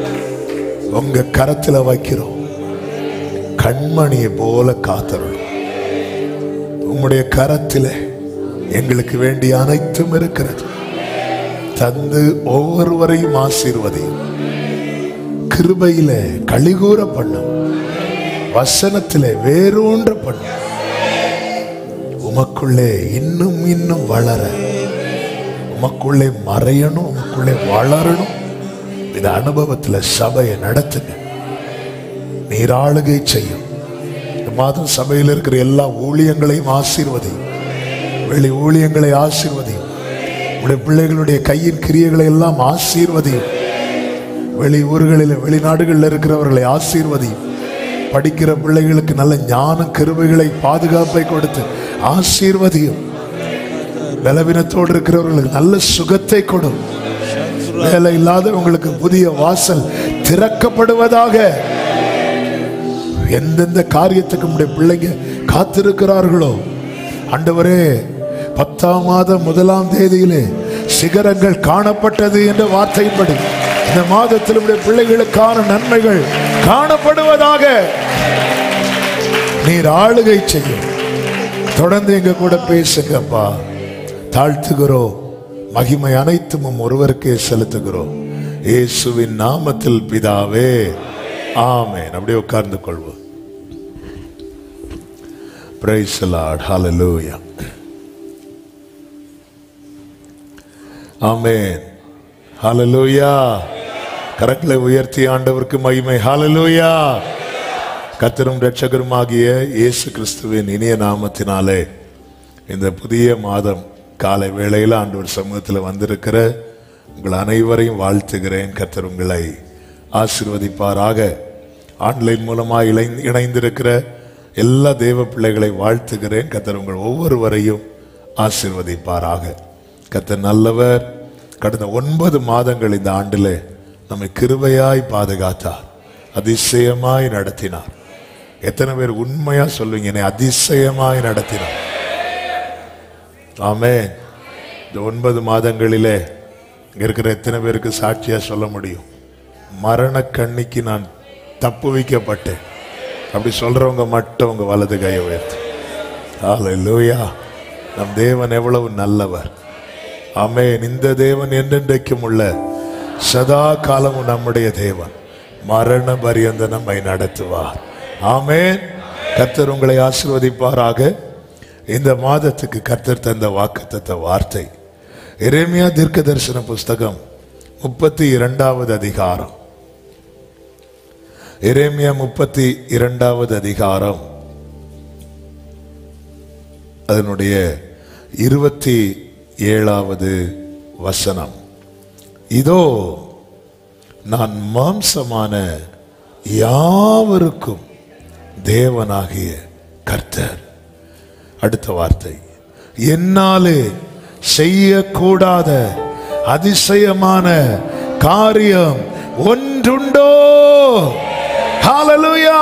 உங்க கரத்துல வைக்கிறோம் கண்மணியை போல காத்தருளும் உம்முடைய கரத்திலே எங்களுக்கு வேண்டிய அனைத்தும் இருக்கிறது தந்து ஒவ்வொருவரையும் ஆசீர்வதியும் கிருபையிலே கழிகூற பண்ணும் வசனத்திலே வேரூன்ற பண்ணும் உமக்குள்ளே இன்னும் இன்னும் வளர உமக்குள்ளே மறையணும் உமக்குள்ளே வளரணும் இந்த அனுபவத்துல சபையை நடத்துங்க நீராளுகை செய்யும் இந்த மாதம் சபையில் இருக்கிற எல்லா ஊழியங்களையும் ஆசீர்வதி வெளி ஊழியங்களை ஆசீர்வதி உடைய பிள்ளைகளுடைய கையின் கிரியைகளை எல்லாம் ஆசீர்வதி வெளி ஊர்களில் வெளிநாடுகளில் இருக்கிறவர்களை ஆசீர்வதி படிக்கிற பிள்ளைகளுக்கு நல்ல ஞான கிருபைகளை பாதுகாப்பை கொடுத்து ஆசீர்வதியும் பலவீனத்தோடு இருக்கிறவர்களுக்கு நல்ல சுகத்தை கொடும் வேலை இல்லாதவங்களுக்கு புதிய வாசல் திறக்கப்படுவதாக எந்தெந்த காரியத்துக்கு நம்முடைய பிள்ளைங்க காத்திருக்கிறார்களோ ஆண்டவரே பத்தாம் மாதம் முதலாம் தேதியிலே சிகரங்கள் காணப்பட்டது என்ற வார்த்தையின்படி இந்த மாதத்தில் நம்முடைய பிள்ளைகளுக்கான நன்மைகள் காணப்படுவதாக நீர் ஆளுகை செய்யும் தொடர்ந்து எங்க கூட பேசுங்கப்பா தாழ்த்துகிறோம் மகிமை அனைத்தும் உம் ஒருவருக்கே செலுத்துகிறோம் இயேசுவின் நாமத்தில் பிதாவே ஆமென் அப்படியே உட்கார்ந்து கொள்வோம் Praise the Lord. Hallelujah. Amen Hallelujah. கரங்களை உயர்த்தி ஆண்டவருக்கு மகிமை Hallelujah. கர்த்தரும் இரட்சகருமாகிய இயேசு கிறிஸ்துவின் இனிய நாமத்தினாலே இந்த புதிய மாதம் காலை வேளையில் ஆண்டவர் சமூகத்தில் வந்திருக்கிற உங்கள் அனைவரையும் வாழ்த்துகிறேன் கர்த்தர் உங்களை ஆசீர்வதிப்பாராக ஆன்லைன் மூலமாக இணை இணைந்திருக்கிற எல்லா தேவ பிள்ளைகளை வாழ்த்துகிறேன் கர்த்தர் உங்கள் ஒவ்வொருவரையும் ஆசீர்வதிப்பாராக கர்த்தர் நல்லவர் கடந்த ஒன்பது மாதங்கள் இந்த ஆண்டிலே நம்மை கிருபையாய் பாதுகாத்தார் அதிசயமாய் நடத்தினார் எத்தனை பேர் உண்மையா சொல்லுவீங்க என்னை அதிசயமாய் நடத்தினார் ஆமென் இந்த ஒன்பது மாதங்களிலே இங்க இருக்கிற எத்தனை பேருக்கு சாட்சியா சொல்ல முடியும் மரண கண்ணிக்கு நான் தப்பு வைக்கப்பட்டேன் அப்படி சொல்றவங்க மட்டும் உங்க வலது கையை உயர்த்து ஹalleluya நம் தேவன் எவ்வளவு நல்லவர் ஆமென் இந்த தேவன் என்றென்றைக்கும் உள்ள சதா காலமும் நம்முடைய தேவன் மரண பரியந்த நம்மை நடத்துவார் ஆமென் கர்த்தர் உங்களை ஆசீர்வதிப்பாராக இந்த மாதத்துக்கு கர்த்தர் தந்த வாக்குத்தத்த வார்த்தை எரேமியா தீர்க்க தரிசன புஸ்தகம் முப்பத்தி இரண்டாவது அதிகாரம் எரேமியா முப்பத்தி இரண்டாவது அதிகாரம் அதனுடைய இருபத்தி ஏழாவது வசனம் இதோ நான் மாம்சமான யாவருக்கும் தேவனாகிய கர்த்தர் அடுத்த வார்த்தை என்னாலே செய்யக்கூடாத அதிசயமான காரியம் ஒன்றுண்டோ ஹalleluya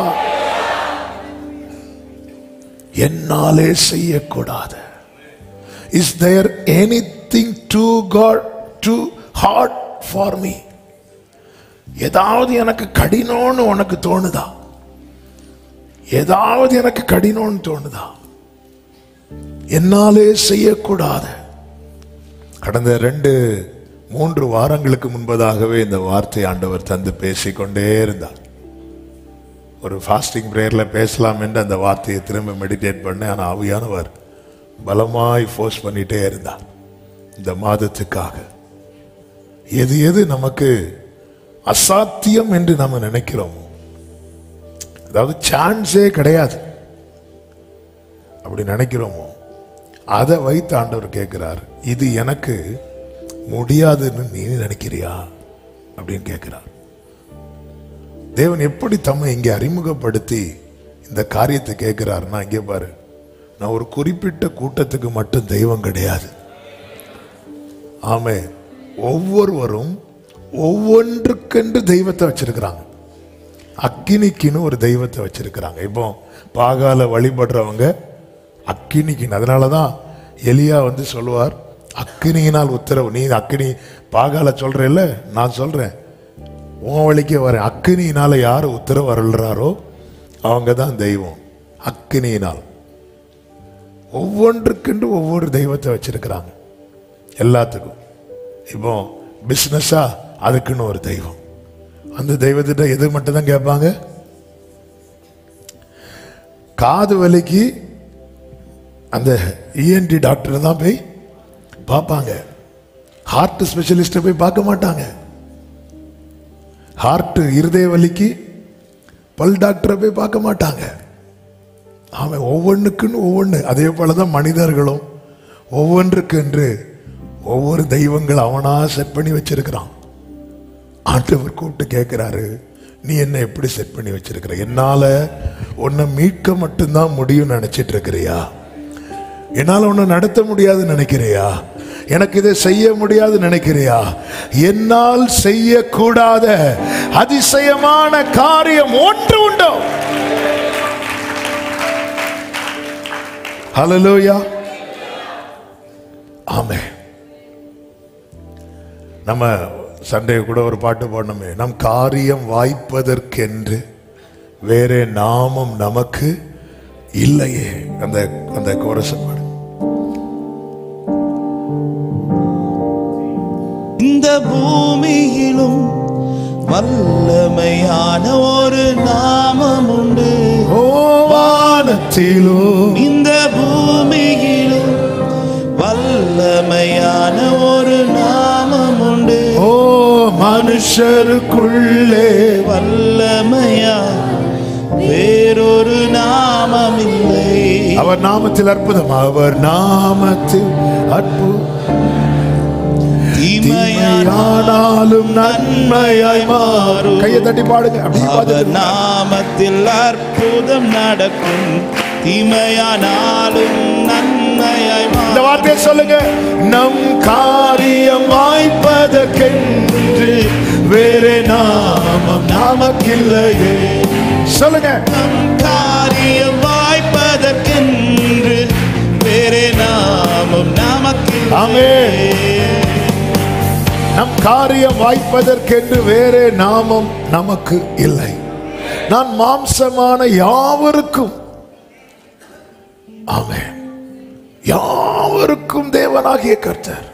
என்னாலே செய்யக்கூடாத is there anything to God too hard for me ஏதாவது எனக்கு கடினம்னு உனக்கு தோணுதா ஏதாவது எனக்கு கடினம்னு தோணுதா என்னாலே செய்யக்கூடாத கடந்த ரெண்டு மூன்று வாரங்களுக்கு முன்பதாகவே இந்த வார்த்தை ஆண்டவர் தந்து பேசிக்கொண்டே இருந்தார் ஒரு ஃபாஸ்டிங் ப்ரேயரில் பேசலாம் என்று அந்த வார்த்தையை திரும்ப மெடிடேட் பண்ண ஆனால் ஆவியானவர் பலமாய் ஃபோர்ஸ் பண்ணிட்டே இருந்தார் இந்த மாதத்துக்காக எது எது நமக்கு அசாத்தியம் என்று நம்ம நினைக்கிறோமோ அதாவது சான்ஸே கிடையாது அப்படி நினைக்கிறோமோ அதை வைத்து ஆண்டவர் கேட்கிறார் இது எனக்கு முடியாதுன்னு நீ நினைக்கிறியா அப்படின்னு கேட்கிறார் தேவன் எப்படி தம்மை இங்கே அறிமுகப்படுத்தி இந்த காரியத்தை கேட்கிறாருன்னா இங்கே பாரு நான் ஒரு குறிப்பிட்ட கூட்டத்துக்கு மட்டும் தெய்வம் கிடையாது ஆமே ஒவ்வொருவரும் ஒவ்வொன்றுக்கென்று தெய்வத்தை வச்சிருக்கிறாங்க அக்கினிக்குன்னு ஒரு தெய்வத்தை வச்சிருக்கிறாங்க இப்போ பாகால வழிபடுறவங்க அக்கினிக்குன்னு அதனால தான் எலியா வந்து சொல்லுவார் அக்கினியினால் உத்தரவு நீ அக்கினி பாகால சொல்றேல்ல நான் சொல்றேன் உன் வழிக்கே வர அக்கினியினால யார் உத்தரவு அருள்றாரோ அவங்க தான் தெய்வம் அக்கினியினால் ஒவ்வொன்றுக்கென்று ஒவ்வொரு தெய்வத்தை வச்சிருக்கிறாங்க எல்லாத்துக்கும் இப்போ பிஸ்னஸா அதுக்குன்னு ஒரு தெய்வம் அந்த தெய்வத்திட்ட எது மட்டும் தான் கேட்பாங்க காது வலிக்கு அந்த இஎன்டி டாக்டர் தான் போய் பார்ப்பாங்க ஹார்ட் ஸ்பெஷலிஸ்ட்டை போய் பார்க்க மாட்டாங்க ஹார்ட் இருதய வலிக்கு பல் டாக்டரை போய் பார்க்க மாட்டாங்க அவன் ஒவ்வொன்றுக்குன்னு ஒவ்வொன்று அதே போல தான் மனிதர்களும் ஒவ்வொன்றுக்கென்று ஒவ்வொரு தெய்வங்கள் அவனா செட் பண்ணி வச்சிருக்கிறான் ஆண்டவர் கூப்பிட்டு கேட்கிறாரு நீ என்ன எப்படி செட் பண்ணி வச்சிருக்கிற என்னால உன்னை மீட்க மட்டும்தான் முடியும்னு நினைச்சிட்டு இருக்கிறியா என்னால உன்னை நடத்த முடியாதுன்னு நினைக்கிறியா எனக்கு இதை செய்ய முடியாது நினைக்கிறியா என்னால் செய்யக்கூடாத அதிசயமான காரியம் ஒன்று உண்டோ ஹalleluya ஆமே நம்ம சண்டே கூட ஒரு பாட்டு பாடணுமே நம் காரியம் வாய்ப்பதற்கென்று வேற நாமம் நமக்கு இல்லையே அந்த அந்த கோரச பாடு இந்த பூமியிலும் வல்லமையான ஒரு நாமம் உண்டு ஓ வானத்திலோ இந்த பூமியிலும் வல்லமையான ஒரு நாமம் உண்டு ஓ மனுஷருக்குள்ளே வல்லமையா வேறொரு நாமம் இல்லை அவர் நாமத்தில் அற்புதம் அவர் நாமத்தில் அற்புதம் தீமையான தீமையானாலும் நன்மையாய் மாறும் கையை தட்டி பாடுங்க அப்படியே அவர் பார்த்துட்டு நாமத்தில் அற்புதம் நடக்கும் தீமையானாலும் நன்மையாய் இந்த மாறும். வார்த்தையை சொல்லுங்க நம் காரியம் வாய்ப்பதற்கென்று வேறு நாமம் நமக்கில்லையே சொல்லுங்க நம் காரியம் வாய்ப்பதற்கென்று வேறே நாமம் நமக்கு ஆமென். நம் காரியம் வாய்ப்பதற்கென்று வேறே நாமம் நமக்கு இல்லை நான் மாம்சமான யாவருக்கும் ஆமென் யாவருக்கும் தேவனாகிய கர்த்தர்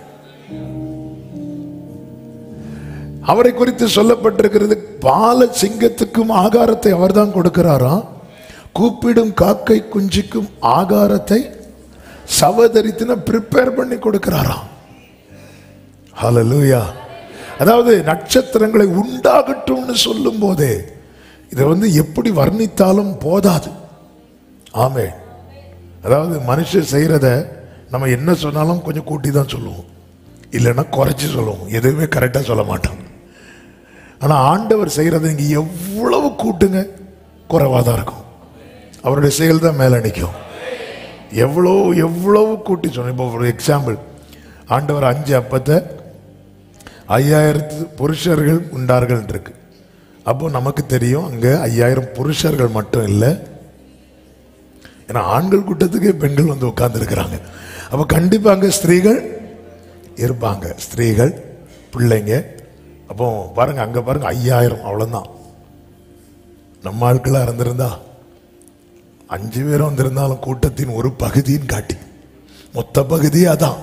அவரை குறித்து சொல்லப்பட்டிருக்கிறது பால சிங்கத்துக்கும் ஆகாரத்தை அவர்தான் கொடுக்கிறாராம் கூப்பிடும் காக்கை குஞ்சுக்கும் ஆகாரத்தை சவதரித்தின ப்ரிப்பேர் பண்ணி கொடுக்கிறாராம் ஹalleluya அதாவது நட்சத்திரங்களை உண்டாகட்டும்னு சொல்லும் போதே இதை வந்து எப்படி வர்ணித்தாலும் போதாது ஆமே அதாவது மனுஷன் செய்யறத நம்ம என்ன சொன்னாலும் கொஞ்சம் கூட்டி தான் சொல்லுவோம் இல்லைன்னா குறைச்சி சொல்லுவோம் எதுவுமே கரெக்டாக சொல்ல மாட்டோம் ஆனால் ஆண்டவர் செய்கிறத நீங்க எவ்வளவு கூட்டுங்க குறைவாக தான் இருக்கும் அவருடைய செயல் தான் மேலே நிற்கும் எவ்வளோ எவ்வளவு கூட்டி சொன்னோம் இப்போ ஒரு எக்ஸாம்பிள் ஆண்டவர் அஞ்சு அப்பத்தை ஐயாயிரத்து புருஷர்கள் உண்டார்கள் இருக்கு அப்போ நமக்கு தெரியும் அங்கே ஐயாயிரம் புருஷர்கள் மட்டும் இல்லை ஏன்னா ஆண்கள் கூட்டத்துக்கே பெண்கள் வந்து உட்கார்ந்துருக்கிறாங்க அப்போ கண்டிப்பாக அங்கே ஸ்திரீகள் இருப்பாங்க ஸ்திரீகள் பிள்ளைங்க அப்போ பாருங்க அங்கே பாருங்க ஐயாயிரம் அவ்வளோதான் நம்ம ஆட்களாக இருந்திருந்தா அஞ்சு பேரும் வந்திருந்தாலும் கூட்டத்தின் ஒரு பகுதின்னு காட்டி மொத்த பகுதி அதான்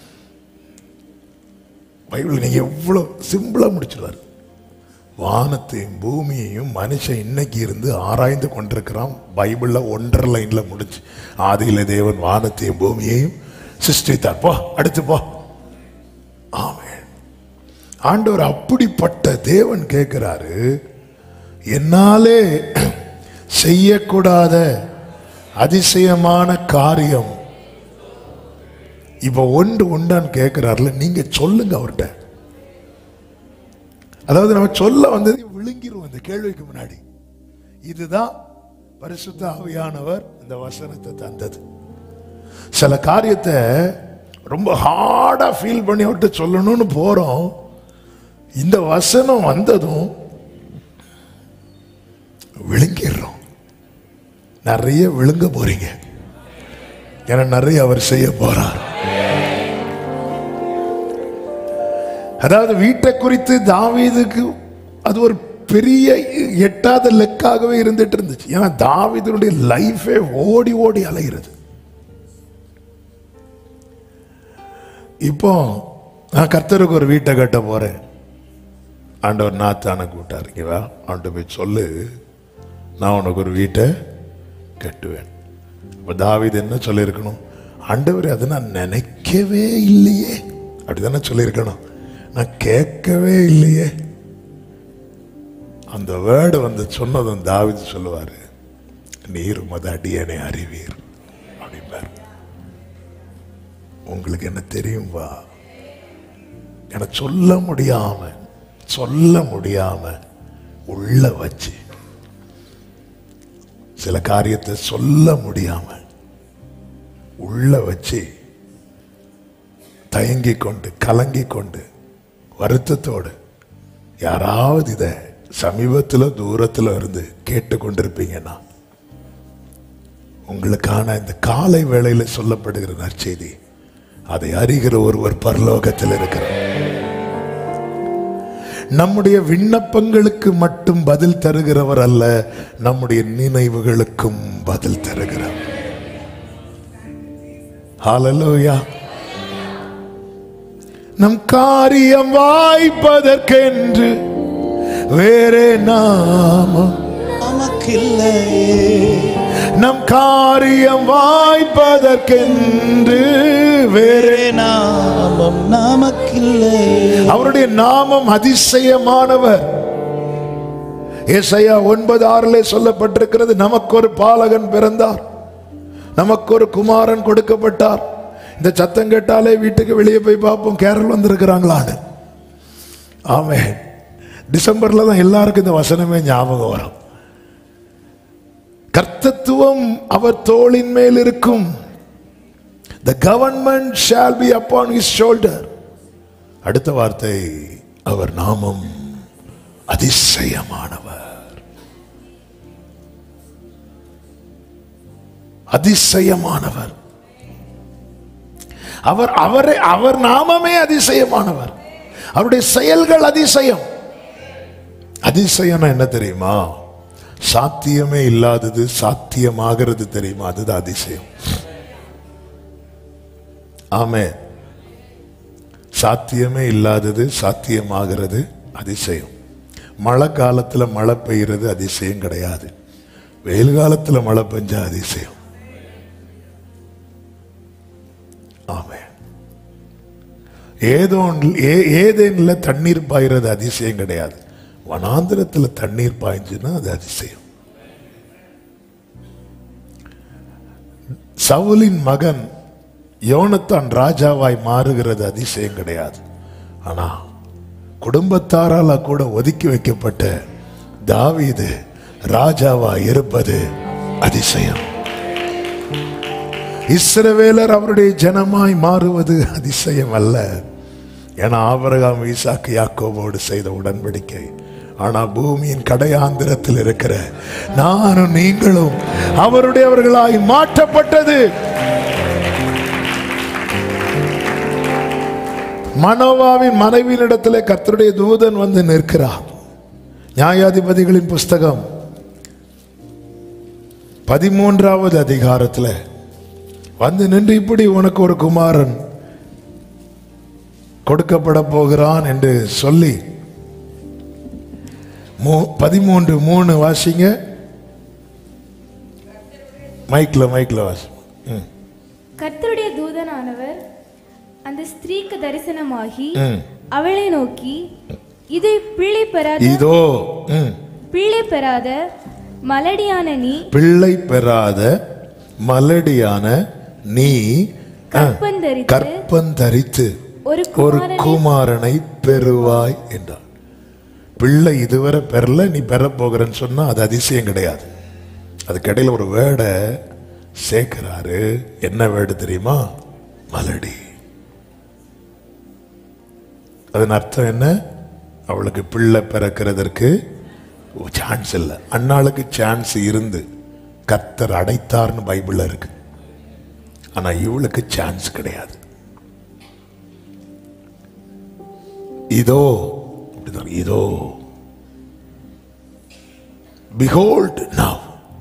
பைபிள் நீங்க எவ்வளவு சிம்பிளா முடிச்சிருவார் வானத்தையும் பூமியையும் மனுஷன் இன்னைக்கு இருந்து ஆராய்ந்து கொண்டிருக்கிறான் பைபிள்ல ஒன்றரை லைன்ல முடிச்சு ஆதியில தேவன் வானத்தையும் பூமியையும் சிருஷ்டித்தார் போ அடுத்து போ ஆமென் ஆண்டவர் அப்படிப்பட்ட தேவன் கேட்கிறாரு என்னாலே செய்யக்கூடாத அதிசயமான காரியம் இப்ப ஒன்று உண்டான்னு கேட்கிறாருல நீங்க சொல்லுங்க அவர்கிட்ட அதாவது நம்ம சொல்ல வந்தது விழுங்கிருவோம் இந்த கேள்விக்கு முன்னாடி இதுதான் பரிசுத்த ஆவியானவர் இந்த வசனத்தை தந்தது சில காரியத்தை ரொம்ப ஹார்டா ஃபீல் பண்ணி விட்டு சொல்லணும்னு போறோம் இந்த வசனம் வந்ததும் விழுங்கிடுறோம் நிறைய விழுங்க போறீங்க ஏன்னா நிறைய அவர் செய்ய போறார் அதாவது வீட்டை குறித்து தாவீதுக்கு அது ஒரு பெரிய எட்டாத லெக்காகவே இருந்துட்டு இருந்துச்சு ஏன்னா தாவீதுடைய லைஃபே ஓடி ஓடி அலைகிறது இப்போ நான் கர்த்தருக்கு ஒரு வீட்டை கட்ட போறேன் ஆண்டவர் நாத்தான கூட்டார் இங்க வா அவன்கிட்ட போய் சொல்லு நான் உனக்கு ஒரு வீட்டை கட்டுவேன் இப்போ தாவீது என்ன சொல்லியிருக்கணும் ஆண்டவர் அதை நான் நினைக்கவே இல்லையே அப்படிதானே சொல்லியிருக்கணும் நான் கேட்கவே இல்லையே அந்த வேர்டு வந்து சொன்னதும் தாவீது சொல்லுவாரு நீர் உமது அடியனை அறிவீர் அப்படிம்பார் உங்களுக்கு என்ன தெரியும்பா எனக்கு சொல்ல முடியாம சொல்ல முடியாம உள்ள வச்சு சில காரியத்தை சொல்ல முடியாம உள்ள வச்சு தயங்கி கொண்டு கலங்கி கொண்டு வருத்தத்தோடு யாராவது இதை சமீபத்தில் தூரத்தில் இருந்து கேட்டு கொண்டிருப்பீங்கன்னா உங்களுக்கான இந்த காலை வேளையில சொல்லப்படுகிற நற்செய்தி அதை அறிகிற ஒருவர் பரலோகத்தில் இருக்கிறார் நம்முடைய விண்ணப்பங்களுக்கு மட்டும் பதில் தருகிறவர் அல்ல நம்முடைய நினைவுகளுக்கும் பதில் தருகிறவர் ஹalleluya நம் காரியம் வாய்ப்பதற்கென்று வேறே நாமம் நமக்கில்லையே நம் காரியம் வாய்ப்பதற்கென்று வேறே வேறே நாமம் நமக்கில்லை அவருடைய நாமம் அதிசயமானவர் ஏசாயா ஒன்பது ஆறிலே சொல்லப்பட்டிருக்கிறது நமக்கு ஒரு பாலகன் பிறந்தார் நமக்கு ஒரு குமாரன் கொடுக்கப்பட்டார் இந்த சத்தம் கேட்டாலே வீட்டுக்கு வெளியே போய் பார்ப்போம் கேரள் வந்திருக்கிறாங்களான்னு ஆமே டிசம்பர்ல தான் எல்லாருக்கும் இந்த வசனமே ஞாபகம் வரும் கர்த்தத்துவம் அவர் தோளின் மேல் இருக்கும் the government shall be upon his shoulder அடுத்த வார்த்தை அவர் நாமம் அதிசயமானவர் அதிசயமானவர் அவர் அவரை அவர் நாமமே அதிசயமானவர் அவருடைய செயல்கள் அதிசயம் அதிசயம்னா என்ன தெரியுமா சாத்தியமே இல்லாதது சாத்தியமாகிறது தெரியுமா அதுதான் அதிசயம் ஆமே சாத்தியமே இல்லாதது சாத்தியமாகிறது அதிசயம் மழை காலத்துல மழை பெய்யறது அதிசயம் கிடையாது வெயில் காலத்துல மழை பெஞ்சா அதிசயம் ஆமே ஏதோ ஏதேன்ல தண்ணீர் பாய்றது அதிசயம் கிடையாது வனாந்திரத்துல தண்ணீர் பாய்ஞ்சுன்னா அது அதிசயம் சவுலின் மகன் யோனத்தான் ராஜாவாய் மாறுகிறது அதிசயம் கிடையாது ஆனா குடும்பத்தாரால கூட ஒதுக்கி வைக்கப்பட்ட தாவீது ராஜாவா இருப்பது அதிசயம் இஸ்ரவேலர் அவருடைய ஜனமாய் மாறுவது அதிசயம் அல்ல ஏன்னா ஆபரகாம் ஈசாக்கு யாக்கோபோடு செய்த உடன்படிக்கை ஆனா பூமியின் கடையாந்திரத்தில் இருக்கிற நானும் நீங்களும் அவருடையவர்களாய் மாற்றப்பட்டது மனோவாவின் மனைவியினிடத்திலே கர்த்தருடைய தூதன் வந்து நிற்கிறார் நியாயாதிபதிகளின் புஸ்தகம் பதிமூன்றாவது அதிகாரத்தில் வந்து நின்று இப்படி உனக்கு ஒரு குமாரன் கொடுக்கப்பட போகிறான் என்று சொல்லி மூ- பதிமூன்று மூணு வாசிங்க மைக்ல மைக்ல வாசி ம், கர்த்தருடைய தூதனானவர் அந்த ஸ்திரீக்கு தரிசனமாகி ம். அவளை நோக்கி இது பிள்ளை பெறாத இதோ ம், பிள்ளை பெறாத மலடியான நீ பிள்ளை பெறாத மலடியான நீ ஆ, கற்பந்தரித்து கற்பந்தரித்து ஒரு ஒரு குமாரனை குமாரனை பெறுவாய் என்றார் பிள்ளை இதுவரை பெறல நீ பெற போகிறன்னு சொன்னா அது அதிசயம் கிடையாது அதுக்கடையில் ஒரு வேர்டை சேர்க்கிறாரு என்ன வேர்டு தெரியுமா மலடி அதன் அர்த்தம் என்ன அவளுக்கு பிள்ளை பிறக்கிறதற்கு சான்ஸ் இல்லை அண்ணாளுக்கு சான்ஸ் இருந்து கர்த்தர் அடைத்தார்னு பைபிள்ல இருக்கு ஆனா இவளுக்கு சான்ஸ் கிடையாது இதோ அப்படிதான் இதோ behold now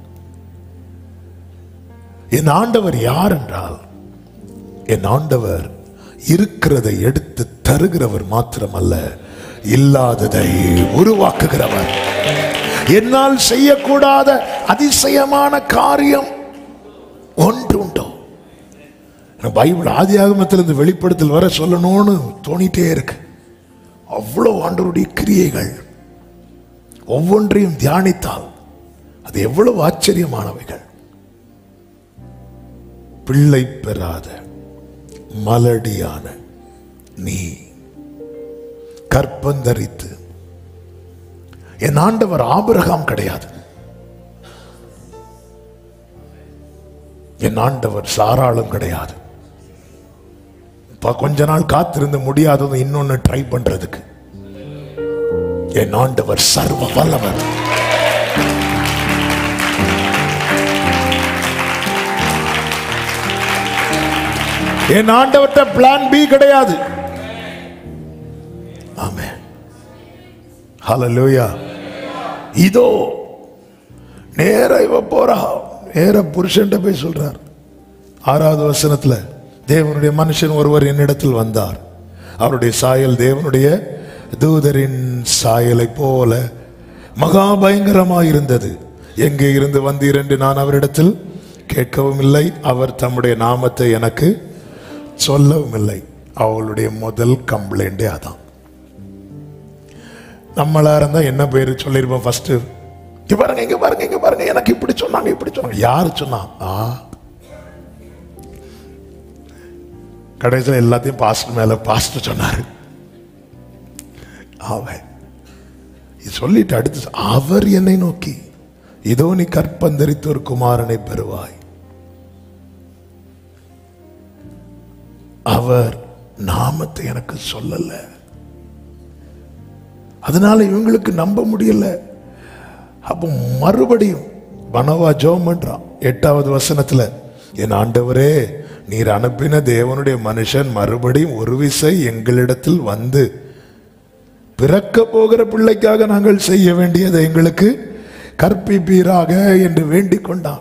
என் ஆண்டவர் யார் என்றால் என் ஆண்டவர் இருக்கிறதை எடுத்து தருகிறவர் மாத்திரமல்ல இல்லாததை உருவாக்குகிறவர் என்னால் செய்யக்கூடாத அதிசயமான காரியம் ஒன்று உண்டோ எனக்கு பைபிள் ஆதி ஆகமத்திலிருந்து வெளிப்படுத்தல் வர சொல்லணும்னு தோணிட்டே இருக்கு அவ்வளவு ஆண்டவருடைய கிரியைகள் ஒவ்வொன்றையும் தியானித்தால் அது எவ்வளவு ஆச்சரியமானவைகள் பிள்ளை பெறாத மலடியான நீ கற்பந்தரித்து என் ஆண்டவர் ஆபிரகாம் கிடையாது என் ஆண்டவர் சாராளும் கிடையாது இப்ப கொஞ்ச நாள் காத்திருந்து முடியாததும் இன்னொன்னு ட்ரை பண்றதுக்கு என் ஆண்டவர் சர்வ வல்லவர் என் ஆண்டவர்கிட்ட பிளான் பி கிடையாது ஆமே ஹalleluya இதோ நேர இவ போறா நேர புருஷன்ட்ட போய் சொல்றார் ஆறாவது வசனத்துல தேவனுடைய மனுஷன் ஒருவர் என்னிடத்தில் வந்தார் அவருடைய சாயல் தேவனுடைய தூதரின் சாயலை போல மகா பயங்கரமாயிருந்தது எங்கே இருந்து வந்தீர் என்று நான் அவரிடத்தில் கேட்கவும் இல்லை அவர் தம்முடைய நாமத்தை எனக்கு சொல்லவும் இல்லை அவளுடைய முதல் கம்ப்ளைண்டே அதான் நம்மளா இருந்தா என்ன பேரு சொல்லிருப்போம் ஃபர்ஸ்ட் இங்க பாருங்க இங்க பாருங்க இங்க பாருங்க எனக்கு இப்படி சொன்னாங்க இப்படி சொன்னாங்க யாரு சொன்னா ஆ கடைசியில் எல்லாத்தையும் பாஸ்ட் மேல பாஸ்ட் சொன்னாரு அவன் இது சொல்லிட்டு அடுத்து அவர் என்னை நோக்கி இதோ நீ கற்பந்தரித்து ஒரு குமாரனை பெறுவாய் அவர் நாமத்தை எனக்கு சொல்லல அதனால இவங்களுக்கு நம்ப முடியல அப்போ மறுபடியும் பனவா ஜோம் பண்றான் எட்டாவது வசனத்துல என் ஆண்டவரே நீர் அனுப்பின தேவனுடைய மனுஷன் மறுபடியும் ஒரு விசை எங்களிடத்தில் வந்து பிறக்க போகிற பிள்ளைக்காக நாங்கள் செய்ய வேண்டியதை எங்களுக்கு கற்பிப்பீராக என்று வேண்டிக் கொண்டான்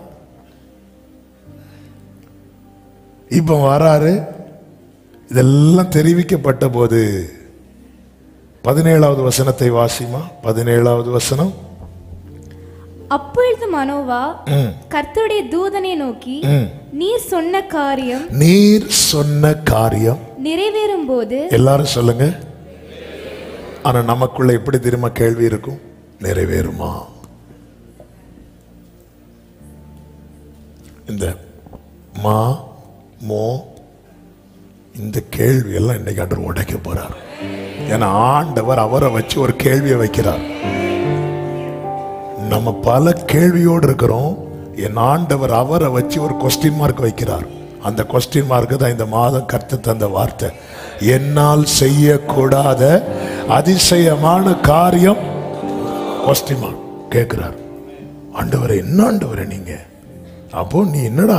இப்ப வராரு இதெல்லாம் தெரிவிக்கப்பட்ட போது பதினேழாவது வசனத்தை வாசிமா பதினேழாவது வசனம் அப்பொழுது மனோவா ம், கர்த்தருடைய தூதனை நோக்கி ம். நீர் சொன்ன காரியம் நீர் சொன்ன காரியம் நிறைவேறும் போது எல்லாரும் சொல்லுங்க ஆனா நமக்குள்ள எப்படி திரும்ப கேள்வி இருக்கும் நிறைவேறுமா இந்த மா மோ இந்த கேள்வி எல்லாம் இன்னைக்கு ஆண்டவர் உடைக்க போறார் ஏன்னா ஆண்டவர் அவரை வச்சு ஒரு கேள்வியை வைக்கிறார் நம்ம பல கேள்வியோடு இருக்கிறோம் என் ஆண்டவர் அவரை வச்சு ஒரு கொஸ்டின் மார்க் வைக்கிறார் அந்த கொஸ்டின் மார்க் தான் இந்த மாதம் கர்த்த தந்த வார்த்தை என்னால் செய்யக்கூடாத அதிசயமான காரியம் கொஸ்டின் மார்க் கேட்கிறார் ஆண்டவரை என்ன ஆண்டவரை நீங்க அப்போ நீ என்னடா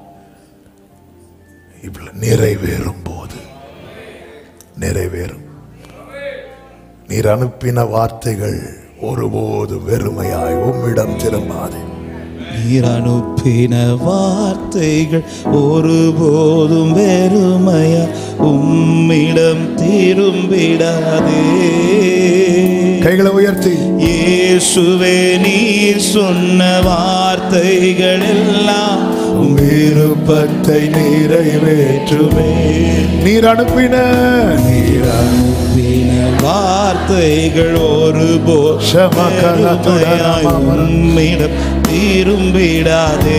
இப்படி நிறைவேறும் போது நிறைவேறும் நீர் அனுப்பின வார்த்தைகள் ஒருபோதும் வெறுமையாய் உம்மிடம் திரும்பாது நீர் அனுப்பின வார்த்தைகள் ஒருபோதும் வெறுமையா உம்மிடம் திரும்பிடாதே கைகளை உயர்த்தி இயேசுவே நீர் சொன்ன வார்த்தைகள் எல்லாம் உம் விருப்பத்தை நிறைவேற்றுமே நீர் அனுப்பின நீர் அனுப்பின வார்த்தைகள் ஷமகலதுடனமமர. ஒருபோதும் உம்மிடம் திரும்பிடாதே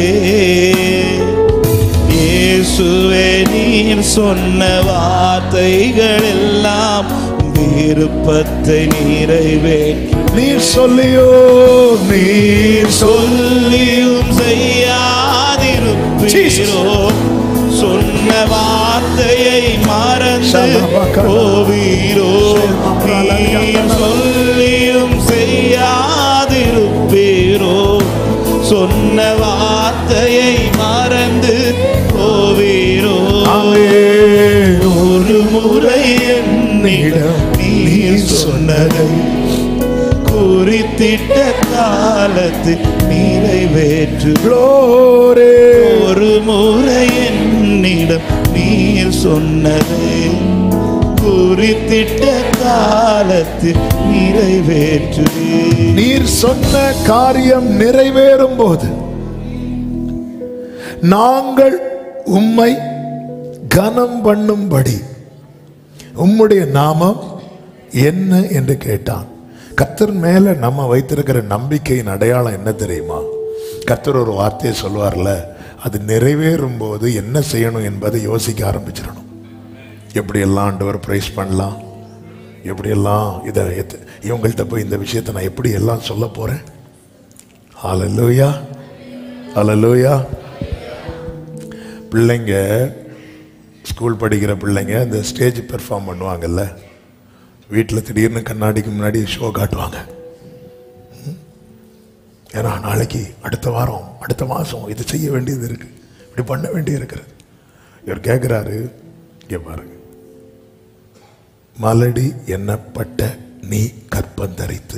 இயேசுவே நீர் சொன்ன வார்த்தைகள் எல்லாம் உம் விருப்பத்தை நிறைவேற்று நீர் சொல்லியோ நீர் சொல் சொல்லியும் செய்யாதிருப்பீரோ சொன்ன வார்த்தையை மறந்து போவீரோ நீர் சொல்லியும் செய்யாதிருப்பீரோ சொன்ன வார்த்தையை மறந்து போவீரோ ஆமென். ஒரு முறை என்னிடம் நீர் சொன்னதை குறி குறித்திட்ட காலத்து நிறைவேற்று Glory. ஒரு முறை என்னிடம் நீர் சொன்னது குறித்திட்ட காலத்து நிறைவேற்று நீர் சொன்ன காரியம் நிறைவேறும் போது நாங்கள் உம்மை கனம் பண்ணும்படி உம்முடைய நாமம் என்ன என்று கேட்டான் கர்த்தர் மேல நம்ம வைத்திருக்கிற நம்பிக்கையின் அடையாளம் என்ன தெரியுமா கர்த்தர் ஒரு வார்த்தையை சொல்வார்ல அது நிறைவேறும் போது என்ன செய்யணும் என்பதை யோசிக்க ஆரம்பிச்சிடணும் எப்படியெல்லாம் ஆண்டவர் பிரைஸ் பண்ணலாம் எப்படியெல்லாம் இதை எத்த- இவங்கள்ட்ட போய் இந்த விஷயத்தை நான் எப்படி எல்லாம் சொல்ல போறேன் ஹalleluya ஹalleluya பிள்ளைங்க ஸ்கூல் படிக்கிற பிள்ளைங்க இந்த ஸ்டேஜ் பெர்ஃபார்ம் பண்ணுவாங்கல்ல வீட்டில் திடீர்னு கண்ணாடிக்கு முன்னாடி ஷோ காட்டுவாங்க ம்? ஏன்னா நாளைக்கு அடுத்த வாரம் அடுத்த மாதம் இது செய்ய வேண்டியது இருக்கு இப்படி பண்ண வேண்டியது இருக்கிறது இவர் கேட்குறாரு இங்கே பாருங்க மலடி எண்ணப்பட்ட நீ கற்பந்தரித்து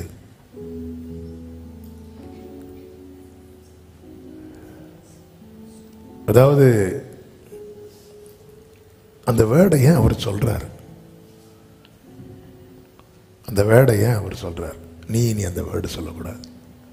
அதாவது அந்த வேர்டை ஏன் அவர் சொல்றாரு அந்த வேர்டை ஏன் அவர் சொல்றார் நீ இனி அந்த வேர்டு சொல்லக்கூடாது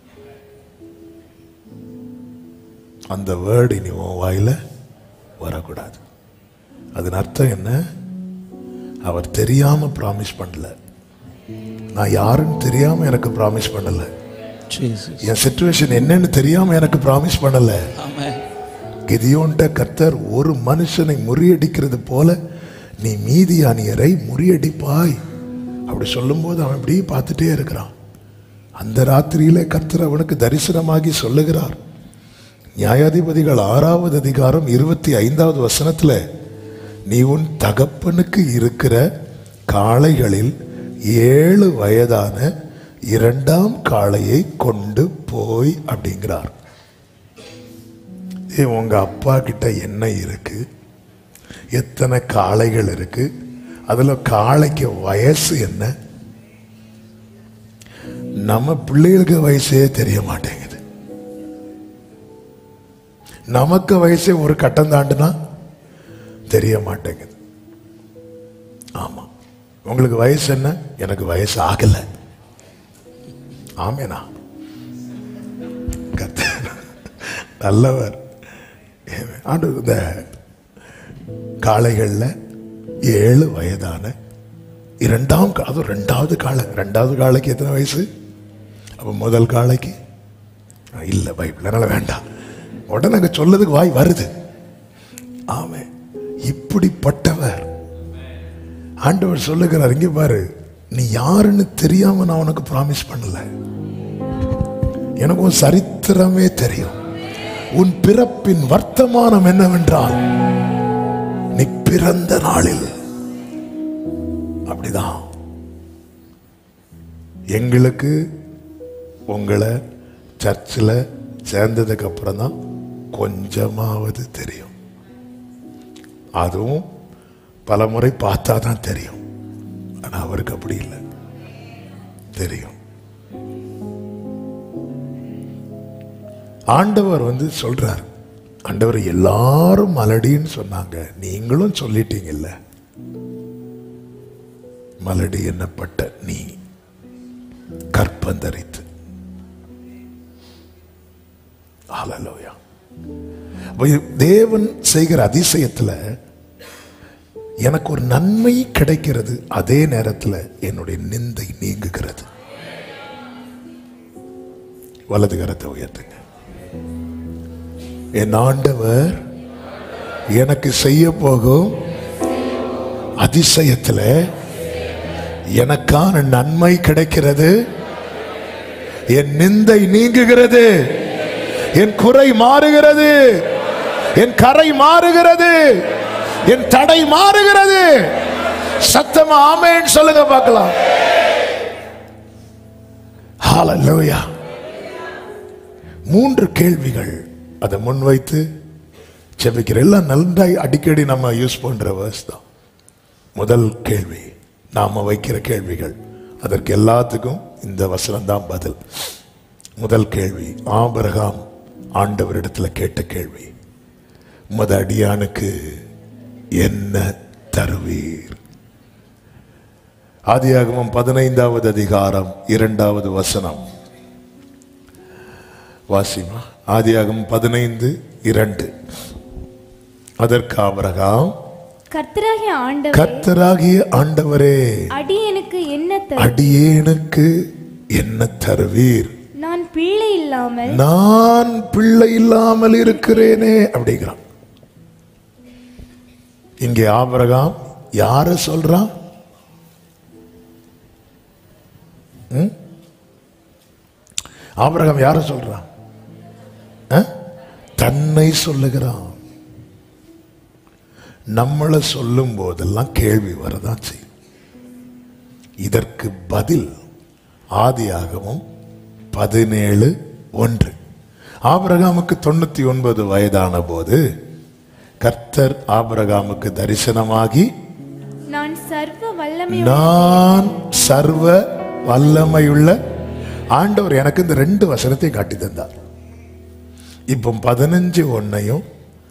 அந்த வேர்டு இனி உன் வாயில வரக்கூடாது அதன் அர்த்தம் என்ன அவர் தெரியாம ப்ராமிஸ் பண்ணல நான் யாருன்னு தெரியாம எனக்கு ப்ராமிஸ் பண்ணல ஜீசஸ் என் சுச்சுவேஷன் என்னன்னு தெரியாம எனக்கு ப்ராமிஸ் பண்ணல ஆமென் கிதியோன்ட கர்த்தர் ஒரு மனுஷனை முறியடிக்கிறது போல நீ மீதியானியரை முறியடிப்பாய் அப்படி சொல்லும்போது அவன் இப்படி பார்த்துட்டே இருக்கிறான் அந்த ராத்திரியிலே கர்த்தர் அவனுக்கு தரிசனமாகி சொல்லுகிறார் நியாயாதிபதிகள் ஆறாவது அதிகாரம் இருபத்தி ஐந்தாவது வசனத்துல நீ உன் தகப்பனுக்கு இருக்கிற காளைகளில் ஏழு வயதான இரண்டாம் காளையை கொண்டு போய் அப்படிங்கிறார் ஏ, உங்க அப்பா கிட்ட என்ன இருக்கு எத்தனை காளைகள் இருக்கு அதுல காளைக்கு வயசு என்ன நம்ம பிள்ளைகளுக்கு வயசே தெரிய மாட்டேங்குது நமக்கு வயசே ஒரு கட்டம் தாண்டுனா தெரிய மாட்டேங்குது ஆமா உங்களுக்கு வயசு என்ன எனக்கு வயசு ஆகல ஆமேனா கர்த்தர் நல்லவர் ஆண்டு இந்த காளைகளில் ஏழு வயதான இரண்டாம் கா- அதுவும் ரெண்டாவது காளை ரெண்டாவது காளைக்கு எத்தனை வயசு அப்போ முதல் காளைக்கு ஆ, இல்லை பைபிள் அதனால வேண்டாம் உடனே அங்கே சொல்லதுக்கு வாய் வருது ஆமே இப்படிப்பட்டவர் ஆண்டவர் சொல்லுகிறார் இங்கே பாரு நீ யாருன்னு தெரியாம நான் உனக்கு ப்ராமிஸ் பண்ணல எனக்கு உன் சரித்திரமே தெரியும் உன் பிறப்பின் வர்த்தமானம் என்னவென்றால் நீ பிறந்த நாளில் அப்படிதான் எங்களுக்கு உங்களை சர்ச்சில் சேர்ந்ததுக்கு அப்புறம் தான் கொஞ்சமாவது தெரியும் அதுவும் பல முறை பார்த்தா தான் தெரியும் ஆனா அவருக்கு அப்படி இல்லை தெரியும் ஆண்டவர் வந்து சொல்றார் ஆண்டவர் எல்லாரும் மலடின்னு சொன்னாங்க நீங்களும் சொல்லிட்டீங்கல்ல மலடி என்னப்பட்ட நீ கற்பந்தரித்து ஹalleluya. அப்ப இது தேவன் செய்கிற அதிசயத்துல எனக்கு ஒரு நன்மை கிடைக்கிறது அதே நேரத்துல என்னுடைய நிந்தை நீங்குகிறது வலது கரத்தை உயர்த்துங்க என் ஆண்டவர் எனக்கு செய்ய போகும் அதிசயத்துல எனக்கான நன்மை கிடைக்கிறது என் நிந்தை நீங்குகிறது என் குறை மாறுகிறது என் கரை மாறுகிறது என் தடை மாறுகிறது சத்தமா ஆமேன்னு சொல்லுங்க பார்க்கலாம் ஹalleluya மூன்று கேள்விகள் அதை முன்வைத்து செபிக்கிற எல்லாம் நன்றாய் அடிக்கடி நம்ம யூஸ் பண்ற வேர்ஸ் தான் முதல் கேள்வி நாம வைக்கிற கேள்விகள் அதற்கு எல்லாத்துக்கும் இந்த வசனம் தான் பதில் முதல் கேள்வி ஆபிரகாம் ஆண்டவரிடத்துல கேட்ட கேள்வி உமது அடியானுக்கு என்ன தருவீர் ஆதியாகமம் பதினைந்தாவது அதிகாரம் இரண்டாவது வசனம் வாசிமா ஆதியாகமம் பதினைந்து இரண்டு அதற்கு ஆபிரகாம் கர்த்தராகிய ஆண்டவர் கர்த்தராகிய ஆண்டவரே அடியனுக்கு என்ன தரும் அடியேனுக்கு என்ன தருவீர் நான் பிள்ளை இல்லாமல் நான் பிள்ளை இல்லாமல் இருக்கிறேனே அப்படிங்கிறான் இங்கே ஆபிரகாம் யார சொல்றான் ம்? ஆபிரகாம் யார சொல்றான் ஆ? தன்னை சொல்லுகிறான் நம்மளை சொல்லும் போதெல்லாம் கேள்வி வரதான் செய்யும் இதற்கு பதில் ஆதியாகமும் பதினேழு ஒன்று ஆபிரகாமுக்கு தொண்ணூத்தி ஒன்பது வயதான போது கர்த்தர் ஆபிரகாமுக்கு தரிசனமாகி நான் சர்வ வல்லமை நான் சர்வ வல்லமையுள்ள ஆண்டவர் எனக்கு இந்த ரெண்டு வசனத்தை காட்டி தந்தார் இப்போ பதினஞ்சு ஒன்னையும்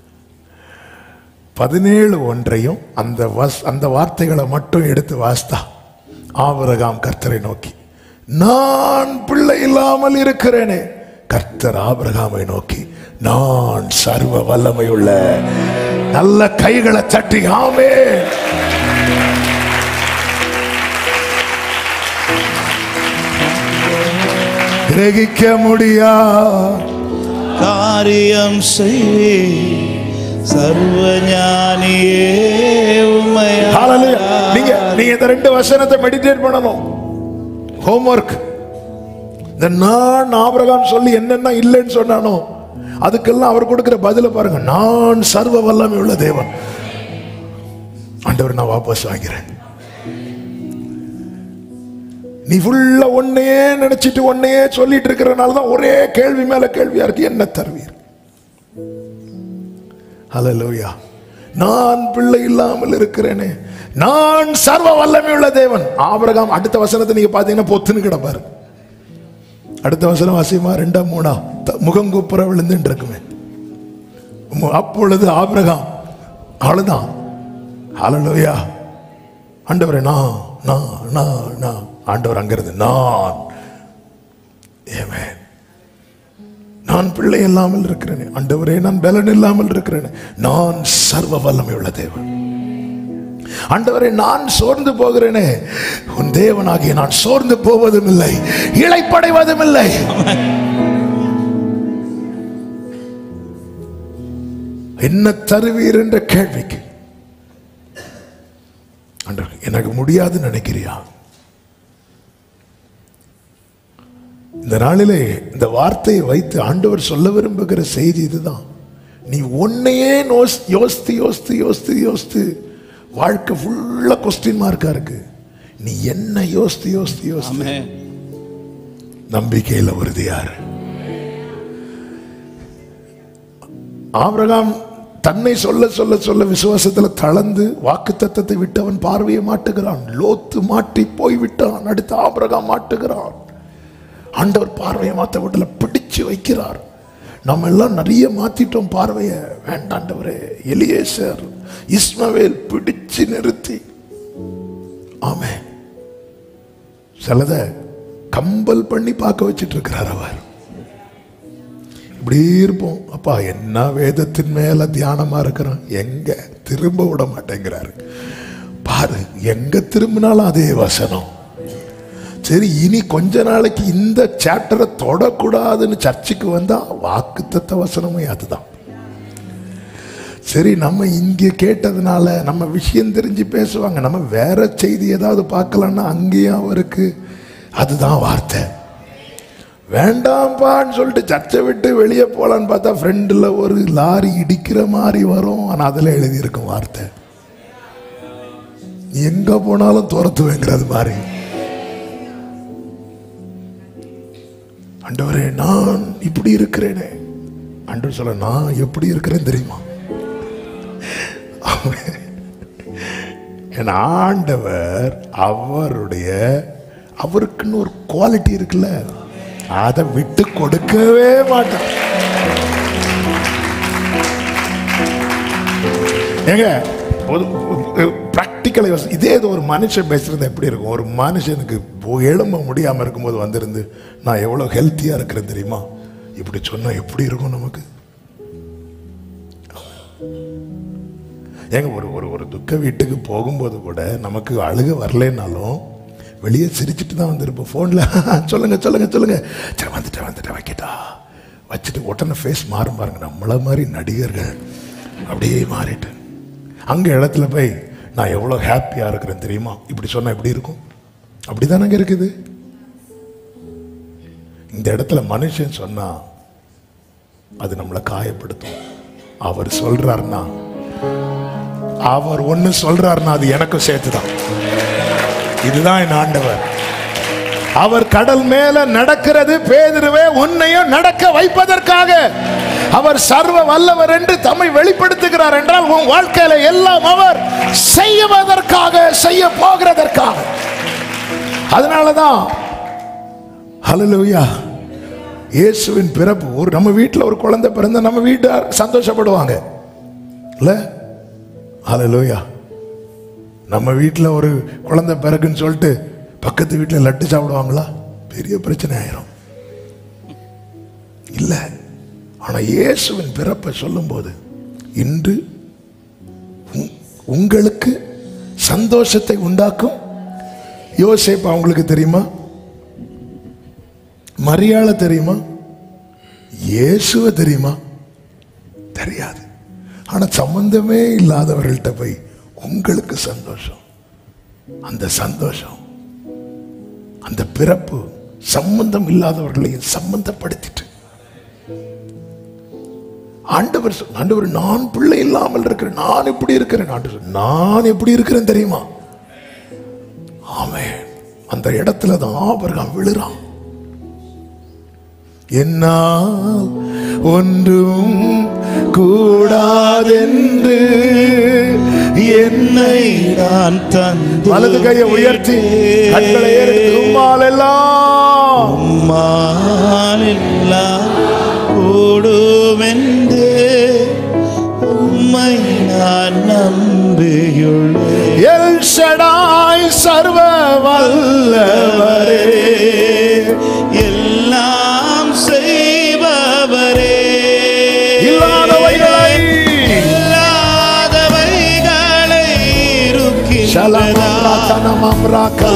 பதினேழு ஒன்றையும் அந்த வஸ் அந்த வார்த்தைகளை மட்டும் எடுத்து வாஸ்தா ஆபிரகாம் கர்த்தரை நோக்கி நான் பிள்ளை இல்லாமல் இருக்கிறேனே கர்த்தர் ஆபிரகாமை நோக்கி நான் சர்வ வல்லமையுள்ள நல்ல கைகளை தட்டி ஆமே கிரகிக்க முடியா காரியம் செய்வே சர்வ ஞானியே Hallelujah. நீங்க நீங்க இந்த ரெண்டு வசனத்தை மெடிடேட் பண்ணணும் ஹோம்ஒர்க் இந்த நான் ஆபிரகாம் சொல்லி என்னென்ன இல்லைன்னு சொன்னானோ அதுக்கெல்லாம் அவர் கொடுக்கிற பதில பாருங்க நான் சர்வ வல்லமை உள்ள தேவன் ஆண்டவர் நான் வாபஸ் வாங்கிறேன் நீ ஃபுல்லா ஒன்னையே நினைச்சிட்டு ஒன்னையே சொல்லிட்டு இருக்கிறனால தான் ஒரே கேள்வி மேல கேள்வியா இருக்கு என்ன தருவீர் ஹalleluya நான் பிள்ளை இல்லாமல் இருக்கிறேனே நான் சர்வ வல்லமை உள்ள தேவன் ஆபிரகாம் அடுத்த வசனத்தை நீங்க பாத்தீங்கன்னா பொத்துன்னு கிடப்பாரு அடுத்த வசனம் வாசியமா ரெண்டா மூணா த- முகம் குப்புற விழுந்துட்டு இருக்குமே உம், அப்பொழுது ஆபிரகாம் அவ்வளவுதான் ஹalleluya ஆண்டவரே நான் நான் நான் நான் ஆண்டவர் அங்கிருந்து நான் Amen. நான் பிள்ளை இல்லாமல் இருக்கிறேனே ஆண்டவரே நான் பலன் இல்லாமல் இருக்கிறேனே நான் சர்வ வல்லமை உள்ள தேவன் ஆண்டவரே நான் சோர்ந்து போகிறேனே உன் தேவனாகிய நான் சோர்ந்து போவதும் இல்லை இளைப்படைவதும் இல்லை என்ன தருவீர் என்ற கேள்விக்கு ஆண்டவர் எனக்கு முடியாதுன்னு நினைக்கிறியா இந்த நாளிலே இந்த வார்த்தையை வைத்து ஆண்டவர் சொல்ல விரும்புகிற செய்தி இதுதான் நீ உன்னையே நோஸ் யோசித்து யோசித்து யோசித்து யோசித்து வாழ்க்கை ஃபுல்லா கொஸ்டின் மார்க்கா இருக்கு நீ என்ன யோசித்து யோசித்து யோசித்து ஆமென் நம்பிக்கையில உறுதியாரு ஆபிரகாம் தன்னை சொல்ல சொல்ல சொல்ல விசுவாசத்துல தளர்ந்து வாக்கு தத்தத்தை விட்டு அவன் பார்வையை மாட்டுகிறான் லோத்து மாட்டி போய் விட்டான் அடுத்து ஆபிரகாம் மாட்டுகிறான் ஆண்டவர் பார்வையை மாத்த விடல பிடிச்சு வைக்கிறார் நம்ம எல்லாம் நிறைய மாத்திட்டோம் பார்வையை வேண்டாண்டவரே எலியேசர் இஸ்மவேல் பிடிச்சு நிறுத்தி ஆமே சிலத கம்பல் பண்ணி பார்க்க வச்சிட்டு இருக்கிறார் அவர் இப்படி இருப்போம் அப்பா என்ன வேதத்தின் மேல தியானமா இருக்கிறோம் எங்க திரும்ப விட மாட்டேங்கிறாரு பாரு எங்க திரும்பினாலும் அதே வசனம் சரி இனி கொஞ்ச நாளைக்கு இந்த சாப்டரை தொடக்கூடாதுன்னு சர்ச்சுக்கு வந்தா வாக்குத்தத்த வசனமே அதுதான் சரி நம்ம இங்க கேட்டதுனால நம்ம விஷயம் தெரிஞ்சு பேசுவாங்க நம்ம வேற செய்தி ஏதாவது பார்க்கலாம்னா அங்கேயும் அவருக்கு அதுதான் வார்த்தை வேண்டாம்ப்பான்னு சொல்லிட்டு சர்ச்சை விட்டு வெளியே போலான்னு பார்த்தா ஃப்ரெண்டில் ஒரு லாரி இடிக்கிற மாதிரி வரும் ஆனால் அதில் எழுதியிருக்கும் வார்த்தை நீ எங்க போனாலும் துரத்துவேங்கிறது மாதிரி ஆண்டவரே நான் இப்படி இருக்கிறேனே ஆண்டவர் சொல்ல நான் எப்படி இருக்கிறேன் தெரியுமா என் ஆண்டவர் அவருடைய அவருக்குன்னு ஒரு குவாலிட்டி இருக்குல்ல அதை விட்டு கொடுக்கவே மாட்டார் ஏங்க ப்ராக்டிக்கலை இதே இது ஒரு மனுஷன் பேசுறது எப்படி இருக்கும் ஒரு மனுஷனுக்கு போ- எழும்ப முடியாம இருக்கும்போது வந்திருந்து நான் எவ்வளவு ஹெல்த்தியா இருக்கிறேன் தெரியுமா இப்படி சொன்னா எப்படி இருக்கும் நமக்கு ஏங்க ஒரு ஒரு ஒரு துக்க வீட்டுக்கு போகும்போது கூட நமக்கு அழுக வரலைன்னாலும் வெளியே சிரிச்சிட்டு தான் வந்திருப்போம் ஃபோனில் சொல்லுங்க சொல்லுங்க சொல்லுங்க சரி வந்துட்டேன் வந்துட்டேன் வைக்கட்டா வச்சுட்டு உடனே ஃபேஸ் மாறும் பாருங்க நம்மள மாதிரி நடிகர்கள் அப்படியே மாறிட்டு அங்கே இடத்துல போய் நான் எவ்வளோ ஹாப்பியாக இருக்கிறேன் தெரியுமா இப்படி சொன்னால் எப்படி இருக்கும் அப்படி தானங்க இருக்குது இந்த இடத்துல மனுஷன் சொன்னா அது நம்மளை காயப்படுத்தும் அவர் சொல்றாருன்னா அவர் ஒண்ணு சொல்றாருன்னா அது எனக்கும் சேர்த்துதான் இதுதான் என் ஆண்டவர் அவர் கடல் மேல நடக்கிறது பேதுருவே உன்னையும் நடக்க வைப்பதற்காக அவர் சர்வ வல்லவர் என்று தம்மை வெளிப்படுத்துகிறார் என்றால் உன் வாழ்க்கையில எல்லாம் அவர் செய்வதற்காக செய்ய போகிறதற்காக அதனாலதான் ஹalleluya இயேசுவின் பிறப்பு ஒரு நம்ம வீட்டில் ஒரு குழந்தை பிறந்த நம்ம வீட்டார் சந்தோஷப்படுவாங்க இல்ல ஹalleluya நம்ம வீட்டில் ஒரு குழந்தை பிறகுன்னு சொல்லிட்டு பக்கத்து வீட்டில் லட்டு சாப்பிடுவாங்களா பெரிய பிரச்சனை ஆயிரும் இல்ல ஆனா இயேசுவின் பிறப்பை சொல்லும்போது இன்று உங்- உங்களுக்கு சந்தோஷத்தை உண்டாக்கும் யோசேப்பு அவங்களுக்கு தெரியுமா மரியாதை தெரியுமா இயேசுவை தெரியுமா தெரியாது ஆனா சம்பந்தமே இல்லாதவர்கள்ட்ட போய் உங்களுக்கு சந்தோஷம் அந்த சந்தோஷம் அந்த பிறப்பு சம்பந்தம் இல்லாதவர்களையும் சம்பந்தப்படுத்திட்டு ஆண்டவர் சொ- ஆண்டவர் நான் பிள்ளை இல்லாமல் இருக்கிறேன் நான் எப்படி இருக்கிறேன் ஆண்டவர் நான் எப்படி இருக்கிறேன் தெரியுமா ஆமென் அந்த இடத்துல தான் ஆபரகாம் விழுறான் என்னால் ஒன்றும் கூடாதென்று என்னை நான் தந்து வலது கையை உயர்த்தி கண்களை ஏறெடுத்து உம்மால் எல்லாம் உம்மாலெல்லாம் கூடுமென்று உம்மை நான் நம்பியுள்ளேன் எல் ஷடாய் சர்வ வல்லவரே எல்லாம் செய்பவரே இல்லாதவைகளை இல்லாதவைகளை இருக்கின்றதா ஷலமம்ராத்தனமம்ராக்கா.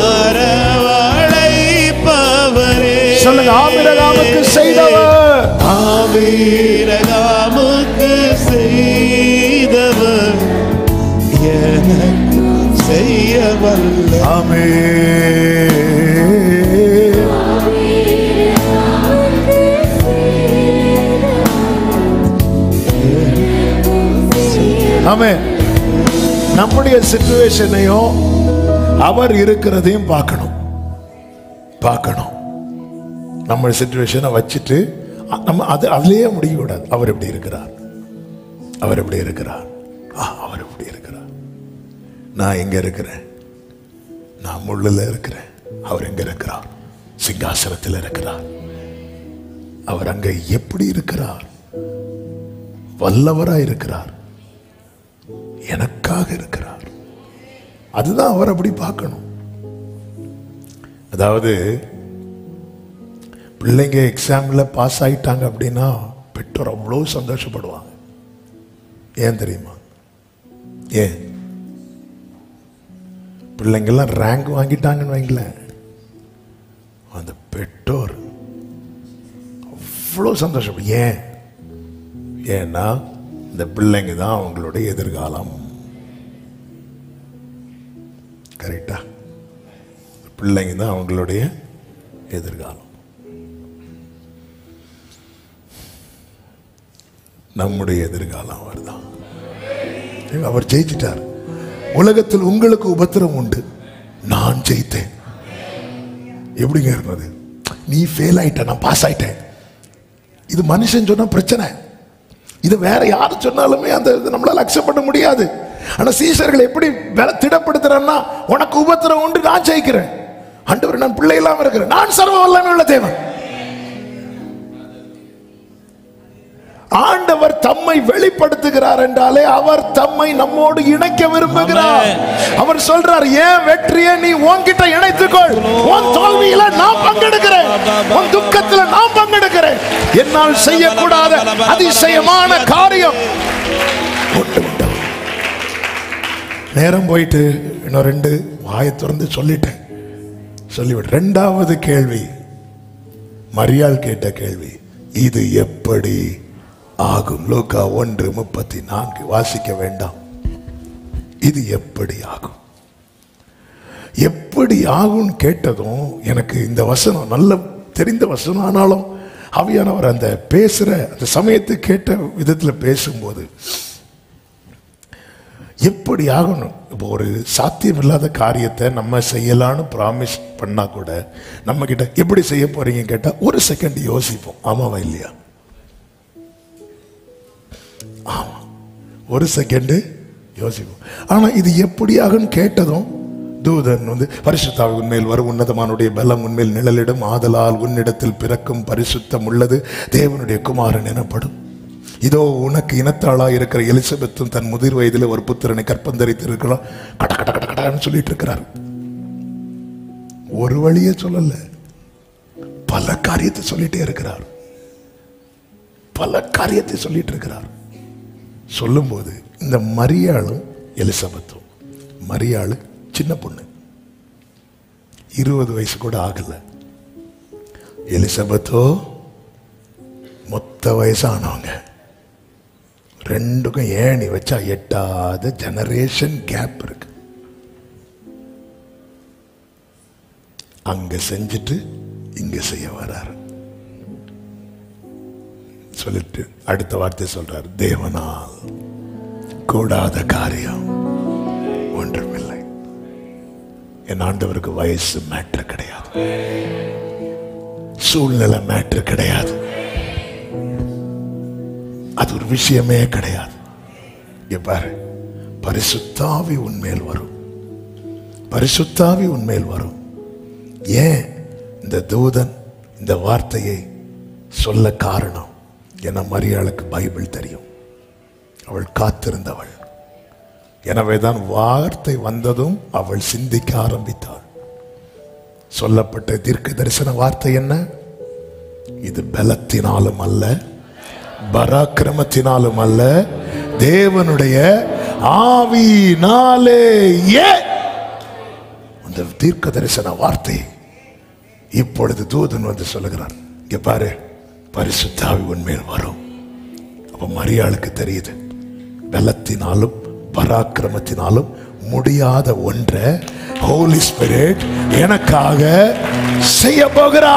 வரவழைப்பவரே சொல்லுங்க ஆபிரகாமுக்கு செய்தவர் ஆவீரகாமுக்கு செய்தவர் எனக்கு செய்ய வல்ல ஆமே ஆமே நம்முடைய சிச்சுவேஷனையும் அவர் இருக்கிறதையும் பார்க்கணும் பார்க்கணும் நம்ம சிச்சுவேஷனை வச்சுட்டு அ- நம்ம அது அதுலயே முடிய கூடாது அவர் எப்படி இருக்கிறார் அவர் எப்படி இருக்கிறார் ஆ, அவர் எப்படி இருக்கிறார் நான் எங்க இருக்கிறேன் நான் முள்ளுல இருக்கிறேன் அவர் எங்க இருக்கிறார் சிங்காசனத்தில் இருக்கிறார் அவர் அங்க எப்படி இருக்கிறார் வல்லவராய் இருக்கிறார் எனக்காக இருக்கிறார் அதுதான் அவர் அப்படி பார்க்கணும் அதாவது பிள்ளைங்க எக்ஸாம்ல பாஸ் ஆயிட்டாங்க அப்படின்னா பெற்றோர் அவ்வளோ சந்தோஷப்படுவாங்க ஏன் தெரியுமா ஏன் பிள்ளைங்கெல்லாம் ரேங்க் வாங்கிட்டாங்கன்னு வைங்களேன் அந்த பெற்றோர் அவ்வளோ சந்தோஷம் ஏன் ஏன்னா இந்த பிள்ளைங்க தான் அவங்களுடைய எதிர்காலம் கரெக்டா பிள்ளைங்க தான் அவங்களுடைய எதிர்காலம் நம்முடைய எதிர்காலம் அவர்தான் ஏங்க, அவர் ஜெயிச்சிட்டார் உலகத்தில் உங்களுக்கு உபத்திரம் உண்டு நான் ஜெயித்தேன் எப்படிங்க இருக்கும் அது நீ ஃபெயில் ஆயிட்ட நான் பாஸ் ஆயிட்டேன் இது மனுஷன் சொன்னா பிரச்சனை இது வேற யாரு சொன்னாலுமே அந்த இது நம்மளால அக்செப்ட் பண்ண முடியாது ஆனா சீசர்கள் எப்படி பல- திடப்படுத்துறேன்னா உனக்கு உபத்திரம் உண்டு நான் ஜெயிக்கிறேன் ஆண்டவர் நான் பிள்ளை இல்லாம இருக்கிறேன் நான் சர்வ வல்லமை உள்ள தேவன் ஆண்டவர் தம்மை வெளிப்படுத்துகிறார் என்றாலே அவர் தம்மை நம்மோடு இணைக்க விரும்புகிறார் அவர் சொல்றார் ஏன் வெற்றியை நீ உன்கிட்ட இணைத்துக்கொள் உன் தோல்வியில நான் பங்கெடுக்கிறேன் உன் துக்கத்துல நான் பங்கெடுக்கிறேன் என்னால் செய்யக்கூடாத அதிசயமான காரியம் உண்டு, உண்டு. நேரம் போயிட்டு இன்னும் ரெண்டு வாயை திறந்து சொல்லிட்டேன் சொல்லிவிடு ரெண்டாவது கேள்வி மரியாள் கேட்ட கேள்வி இது எப்படி ஆகும் லூக்கா ஒன்று முப்பத்தி நான்கு வாசிக்க வேண்டாம் இது எப்படி ஆகும் எப்படி ஆகும்னு கேட்டதும் எனக்கு இந்த வசனம் நல்ல தெரிந்த வசனம் ஆனாலும் அவியானவர் அந்த பேசுற அந்த சமயத்தை கேட்ட விதத்துல பேசும்போது எப்படி ஆகணும் இப்போ ஒரு சாத்தியம் இல்லாத காரியத்தை நம்ம செய்யலான்னு ப்ராமிஸ் பண்ணா கூட நம்ம கிட்ட எப்படி செய்ய போறீங்க கேட்டா ஒரு செகண்ட் யோசிப்போம் ஆமாவா இல்லையா ஆமா ஒரு செகண்ட் யோசிப்போம் ஆனா இது எப்படி ஆகும்னு கேட்டதும் தூதன் வந்து பரிசுத்தாவி உண்மையில் வரும் உன்னதமானுடைய பலம் உண்மையில் நிழலிடும் ஆதலால் உன்னிடத்தில் பிறக்கும் பரிசுத்தம் உள்ளது தேவனுடைய குமாரன் எனப்படும் இதோ உனக்கு இனத்தாளா இருக்கிற எலிசபெத்தும் தன் முதிர் வயதில் ஒரு புத்திரனை கற்பந்தரித்து இருக்கலாம் கட கட கட கடன்னு சொல்லிட்டு இருக்கிறார் ஒரு வழியே சொல்லல பல காரியத்தை சொல்லிட்டே இருக்கிறார் பல காரியத்தை சொல்லிட்டு இருக்கிறார் சொல்லும்போது இந்த மரியாளும் எலிசபெத்தும் மரியாளு சின்ன பொண்ணு இருபது வயசு கூட ஆகல எலிசபெத்தோ மொத்த வயசானவங்க ரெண்டுக்கும் ஏணி வச்சா எட்டாத ஜெனரேஷன் கேப் இருக்கு அங்க செஞ்சுட்டு இங்க செய்ய வர்றாரு சொல்லிட்டு அடுத்த வார்த்தை சொல்றாரு தேவனால் கூடாத காரியம் ஒன்றுமில்லை என் ஆண்டவருக்கு வயசு மேட்ரு கிடையாது சூழ்நிலை மேட்ரு கிடையாது அது ஒரு விஷயமே கிடையாது இங்க பாரு பரிசுத்தாவி உன்மேல் வரும் பரிசுத்தாவி உன்மேல் வரும் ஏன் இந்த தூதன் இந்த வார்த்தையை சொல்ல காரணம் என மரியாளுக்கு பைபிள் தெரியும் அவள் காத்திருந்தவள் எனவேதான் வார்த்தை வந்ததும் அவள் சிந்திக்க ஆரம்பித்தாள் சொல்லப்பட்ட தீர்க்க தரிசன வார்த்தை என்ன இது பலத்தினாலும் அல்ல பராக்கிரமத்தினாலும் அல்ல தேவனுடைய ஆவினாலேயே அந்த தீர்க்க தரிசன வார்த்தை இப்பொழுது தூதன் வந்து சொல்லுகிறான் இங்க பாரு பரிசுத்தாவி உண்மையில் வரும் அப்ப மரியாளுக்கு தெரியுது பலத்தினாலும் பராக்கிரமத்தினாலும் முடியாத ஒன்றை ஹோலி ஸ்பிரிட் எனக்காக செய்ய போகிறா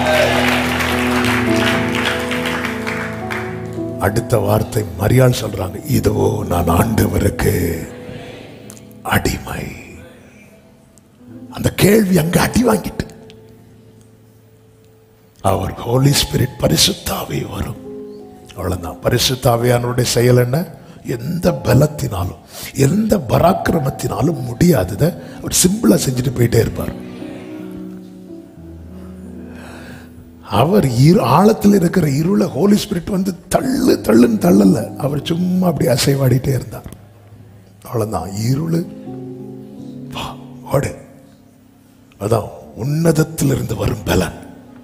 அடுத்த வார்த்தை மரியாள் சொல்றாங்க இதோ நான் ஆண்டவருக்கு அடிமை அந்த கேள்வி அங்க அடி வாங்கிட்டு அவர் ஹோலி ஸ்பிரிட் பரிசுத்தாவே வரும் அவ்வளவுதான் பரிசுத்தாவியானுடைய செயல் என்ன எந்த பலத்தினாலும் எந்த பராக்கிரமத்தினாலும் முடியாததை அவர் சிம்பிளா செஞ்சுட்டு போயிட்டே இருப்பார் அவர் இரு ஆழத்தில் இருக்கிற இருள ஹோலி ஸ்பிரிட் வந்து தள்ளு தள்ளுன்னு தள்ளல அவர் சும்மா அப்படி அசைவாடிட்டே இருந்தார் அவ்வளவுதான் இருளு வா, ஓடு அதான் உன்னதத்திலிருந்து வரும் பலன்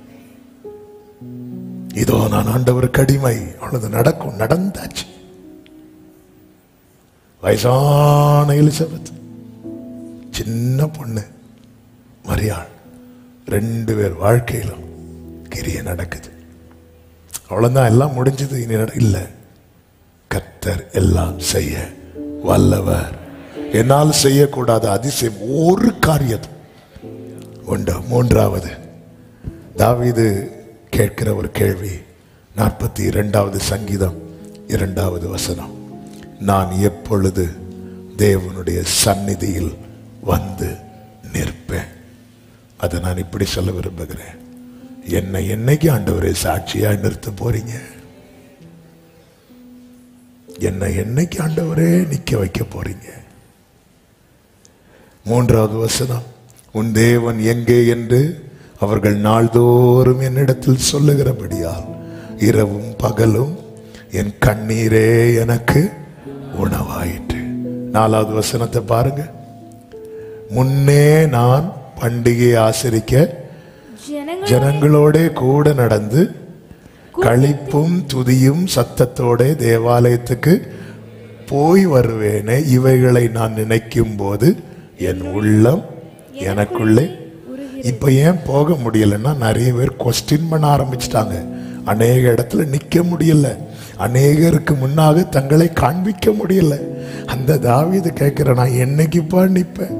இதோ நான் ஆண்டவருக்கு அடிமை அவ்வளவு நடக்கும் நடந்தாச்சு வயசான எலிசபெத் சின்ன பொண்ணு மரியாள் ரெண்டு பேர் வாழ்க்கையிலும் கிரிய நடக்குது அவ்வளவுதான் எல்லாம் முடிஞ்சது இனி நட இல்லை கத்தர் எல்லாம் செய்ய வல்லவர் என்னால் செய்யக்கூடாத அதிசயம் ஒரு காரியம் உண்டு மூன்றாவது தாவீது கேட்கிற ஒரு கேள்வி நாற்பத்தி இரண்டாவது சங்கீதம் இரண்டாவது வசனம் நான் எப்பொழுது தேவனுடைய சந்நிதியில் வந்து நிற்பேன் அதை நான் இப்படி சொல்ல விரும்புகிறேன் என்னை என்னைக்கு ஆண்டவரே சாட்சியா நிறுத்த போறீங்க என்னை என்னைக்கு ஆண்டவரே நிக்க வைக்க போறீங்க மூன்றாவது வசனம் உன் தேவன் எங்கே என்று அவர்கள் நாள்தோறும் என்னிடத்தில் சொல்லுகிறபடியால் இரவும் பகலும் என் கண்ணீரே எனக்கு உணவாயிற்று நாலாவது வசனத்தை பாருங்க முன்னே நான் பண்டிகை ஆசரிக்க ஜனங்கள் ஜனங்களோட கூட நடந்து களிப்பும் துதியும் சத்தத்தோட தேவாலயத்துக்கு போய் வருவேனே இவைகளை நான் நினைக்கும் போது என் உள்ளம் எனக்குள்ளே இப்ப ஏன் போக முடியலன்னா நிறைய பேர் கொஸ்டின் பண்ண ஆரம்பிச்சிட்டாங்க அநேக இடத்துல நிக்க முடியல அநேகருக்கு முன்னாக தங்களை காண்பிக்க முடியல அந்த தாவீது கேட்கிற நான் என்னைக்குப்பா நிப்பேன்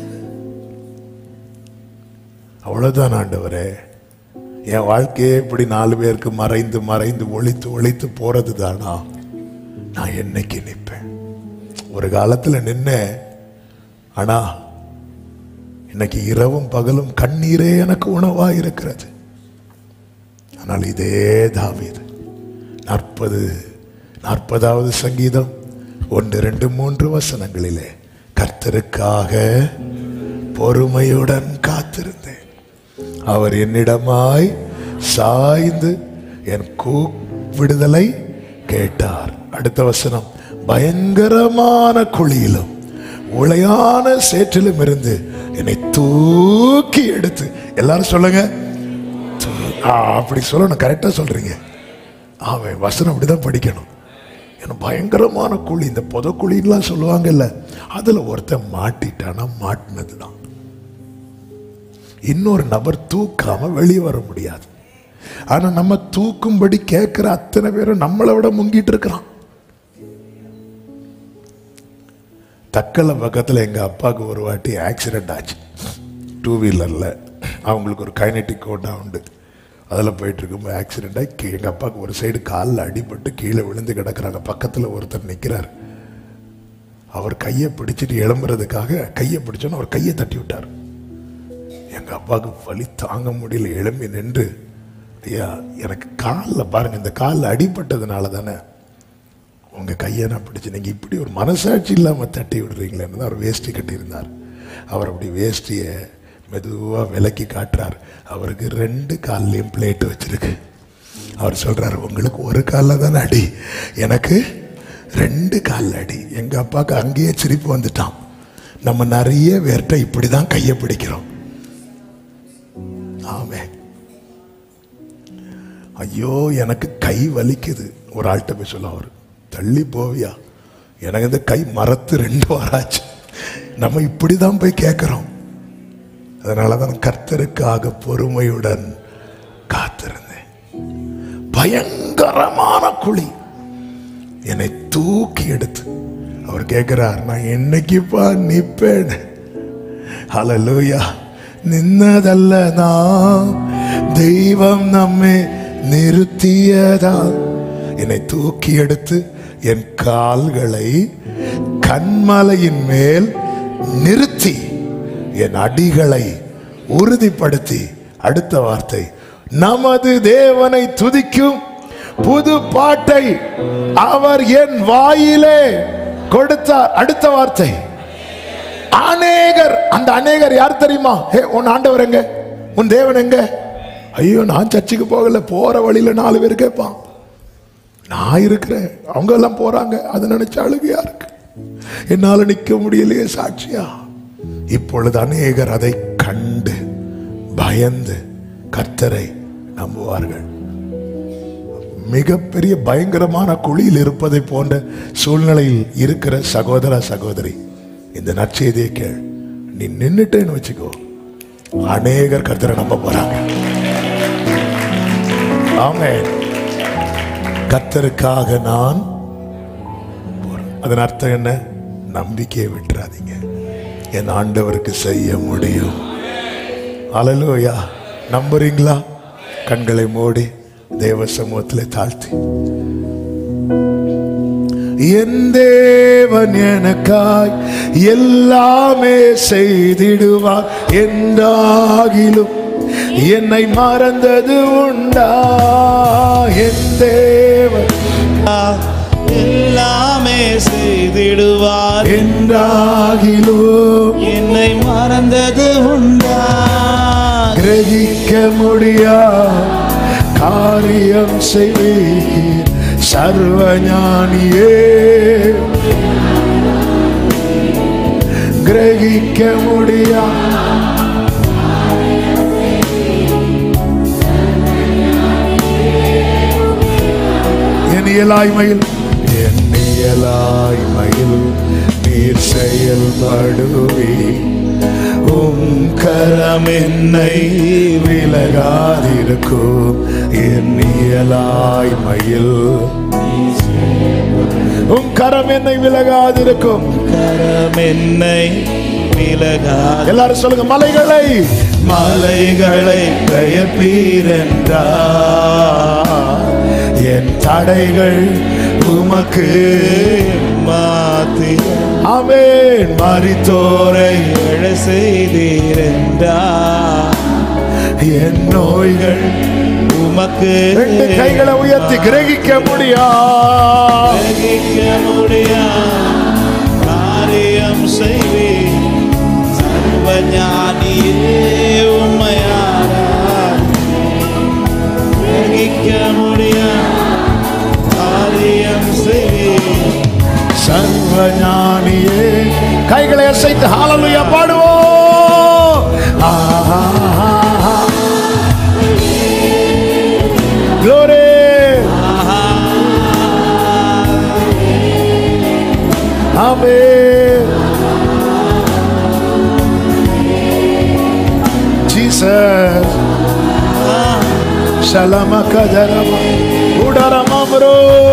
அவ்வளவுதான் ஆண்டவரே என் வாழ்க்கையே இப்படி நாலு பேருக்கு மறைந்து மறைந்து ஒழித்து ஒழித்து போறது தானா நான் என்னைக்கு நிற்பேன் ஒரு காலத்துல நின்னேன் ஆனா இன்னைக்கு இரவும் பகலும் கண்ணீரே எனக்கு உணவா இருக்கிறது ஆனால் இதே தாவீது நாற்பது நாற்பதாவது சங்கீதம் ஒன்று ரெண்டு மூன்று வசனங்களிலே கர்த்தருக்காக பொறுமையுடன் காத்திருந்தேன் அவர் என்னிடமாய் சாய்ந்து என் கூப்பிடுதலை கேட்டார் அடுத்த வசனம் பயங்கரமான குழியிலும் உளையான சேற்றிலும் இருந்து என்னை தூக்கி எடுத்து எல்லாரும் சொல்லுங்க தூ- ஆ, அப்படி சொல்லணும் கரெக்டா சொல்றீங்க அவன் வசனம் அப்படிதான் படிக்கணும் ஏன்னா பயங்கரமான குழி இந்த புத குழின்லாம் சொல்லுவாங்கல்ல அதுல ஒருத்தன் மாட்டிட்டானா மாட்டினது தான் இன்னொரு நபர் தூக்காம வெளியே வர முடியாது ஆனா நம்ம தூக்கும்படி கேட்கிற அத்தனை பேரும் நம்மளை விட முங்கிட்டு இருக்கிறான் தக்கல பக்கத்துல எங்க அப்பாவுக்கு ஒரு வாட்டி ஆக்சிடென்ட் ஆச்சு டூ வீலர்ல அவங்களுக்கு ஒரு கைனட்டிக் கோட்டா உண்டு அதில் போயிட்டு இருக்கும்போது ஆக்சிடென்ட் ஆகி கீ- எங்க அப்பாவுக்கு ஒரு சைடு காலில் அடிபட்டு கீழே விழுந்து கிடக்குறாங்க பக்கத்துல ஒருத்தர் நிக்கிறார் அவர் கையை பிடிச்சிட்டு எழும்புறதுக்காக கையை பிடிச்சோன்னு அவர் கையை தட்டி விட்டார் எங்க அப்பாவுக்கு வலி தாங்க முடியல எழும்பி நின்று ஐயா எனக்கு காலில் பாருங்க இந்த காலில் அடிபட்டதுனால தானே உங்க கையை நான் பிடிச்சு நீங்க இப்படி ஒரு மனசாட்சி இல்லாம தட்டி விடுறீங்களேன்னு தான் அவர் வேஷ்டி கட்டியிருந்தார் அவர் அப்படி வேஷ்டியை மெதுவா விலக்கி காட்டுறார் அவருக்கு ரெண்டு கால்லையும் பிளேட் வச்சிருக்கு அவர் சொல்றாரு உங்களுக்கு ஒரு காலில் தானே அடி எனக்கு ரெண்டு காலில் அடி எங்க அப்பாவுக்கு அங்கேயே சிரிப்பு வந்துட்டான் நம்ம நிறைய பேர்கிட்ட இப்படி தான் கையை பிடிக்கிறோம் ஆமே ஐயோ எனக்கு கை வலிக்குது ஒரு ஆள்கிட்ட போய் சொல்ல அவர் தள்ளி போவியா எனக்கு இந்த கை மரத்து ரெண்டு வாராச்சு நம்ம இப்படிதான் போய் கேட்கிறோம் அதனாலதான் கர்த்தருக்காக பொறுமையுடன் காத்திருந்தேன் பயங்கரமான குழி என்னை தூக்கி எடுத்து அவர் கேட்கிறார் நான் என்னைக்குப்பா நிப்பேன் ஹalleluya நின்னதல்ல நாம் தெய்வம் நம்மை நிறுத்தியதா என்னை தூக்கி எடுத்து என் கால்களை கண்மலையின் மேல் நிறுத்தி என் அடிகளை உறுதிப்படுத்தி அடுத்த வார்த்தை நமது தேவனை துதிக்கும் புது பாட்டை அவர் என் வாயிலே கொடுத்தார் அடுத்த வார்த்தை அநேகர் அந்த அநேகர் யார் தெரியுமா ஹே உன் ஆண்டவர் எங்க உன் தேவன் எங்க ஐயோ நான் சர்ச்சுக்கு போகல போற வழியில நாலு பேர் கேட்பான் நான் இருக்கிறேன் அவங்க எல்லாம் போறாங்க அதை நினைச்ச அழுகையா இருக்கு என்னால நிக்க முடியலையே சாட்சியா இப்பொழுது அநேகர் அதை கண்டு பயந்து கர்த்தரை நம்புவார்கள் மிகப்பெரிய பயங்கரமான குழியில் இருப்பதை போன்ற சூழ்நிலையில் இருக்கிற சகோதர சகோதரி இந்த நற்செய்தியை கேள் நீ நின்னுட்டேன்னு வச்சுக்கோ அநேகர் கர்த்தரை நம்ப போறாங்க ஆமென் கர்த்தருக்காக நான் போறேன். அதன் அர்த்தம் என்ன நம்பிக்கையை விட்டுறாதீங்க என் ஆண்டவருக்கு செய்ய முடியும் அலலோயா நம்புறீங்களா கண்களை மூடி தேவ சமூகத்தில் தாழ்த்தி என் தேவன் எனக்காய் எல்லாமே செய்திடுவார் என்றாகிலும் என்னை மறந்தது உண்டா என் தேவன் எல்லாமே செய்திடுவார் என்றாகிலும் என்னை மறந்தது உண்டா முடியா காரியம் செய்வீர் சர்வஞானியே கிரகிக்க முடியா என் இயலாய்மையில் என் இயலாய்மையில் நீர் செயல்படுவே உம் கரம் என்னை விலகாதிருக்கும் என் இயலாய்மையில் உம் கரம் என்னை விலகாதிருக்கும் கரம் என்னை விலகாத எல்லாரும் சொல்லுங்க மலைகளை மலைகளை பெயர்ப்பீரென்றார் என் தடைகள் உமக்கு மாத்தி ஆமென் மரித்தோரை எழ செய்தீரென்றார் என் நோய்கள் உமக்கு ரெண்டு கைகளை உயர்த்தி கிரகிக்க முடியா கிரகிக்க முடியா காரியம் செய்வே சர்வஞானியே உம்மையாராய் கிரகிக்க முடியா காரியம் செய்வே சர்வஞானியே கைகளை அசைத்து ஹalleluya பாடுவோம் ஆஹா glory ஆமென் Jesus Shalama kadarama udarama bro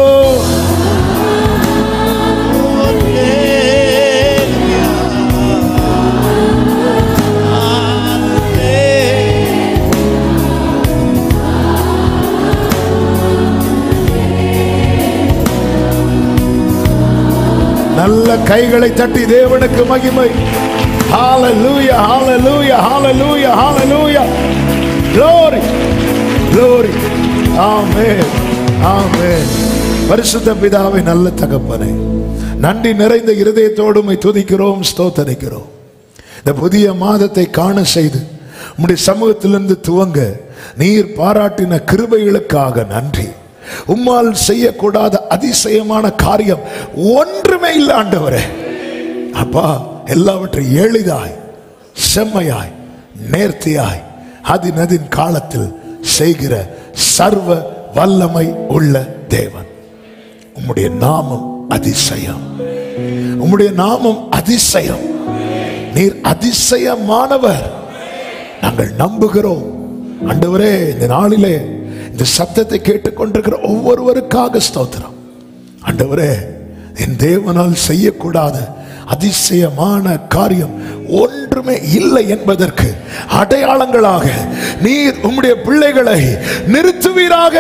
நல்ல கைகளை தட்டி தேவனுக்கு மகிமை ஹalleluya hallelujah hallelujah hallelujah glory glory ஆமென் ஆமென் பரிசுத்த பிதாவை நல்ல தகப்பனே நன்றி நிறைந்த இருதயத்தோடு உம்மை துதிக்கிறோம் ஸ்தோத்தரிக்கிறோம் இந்த புதிய மாதத்தை காண செய்து உம்முடைய சமூகத்திலிருந்து துவங்க நீர் பாராட்டின கிருபைகளுக்காக நன்றி உம்மால் செய்யக்கூடாத அதிசயமான காரியம் ஒன்றுமே இல்லை ஆண்டவரே அப்பா எல்லாவற்றையும் எளிதாய் செம்மையாய் நேர்த்தியாய் அதினதின் காலத்தில் செய்கிற சர்வ வல்லமை உள்ள தேவன் உம்முடைய நாமம் அதிசயம் உம்முடைய நாமம் அதிசயம் நீர் அதிசயமானவர் நாங்கள் நம்புகிறோம் ஆண்டவரே இந்த நாளிலே இந்த சத்தத்தை கேட்டுக்கொண்டிருக்கிற ஒவ்வொருவருக்காக ஸ்தோத்திரம் ஆண்டவரே என் தேவனால் செய்யக்கூடாத அதிசயமான காரியம் ஒன்றுமே இல்லை என்பதற்கு அடையாளங்களாக நீர் உம்முடைய பிள்ளைகளை நிறுத்துவீராக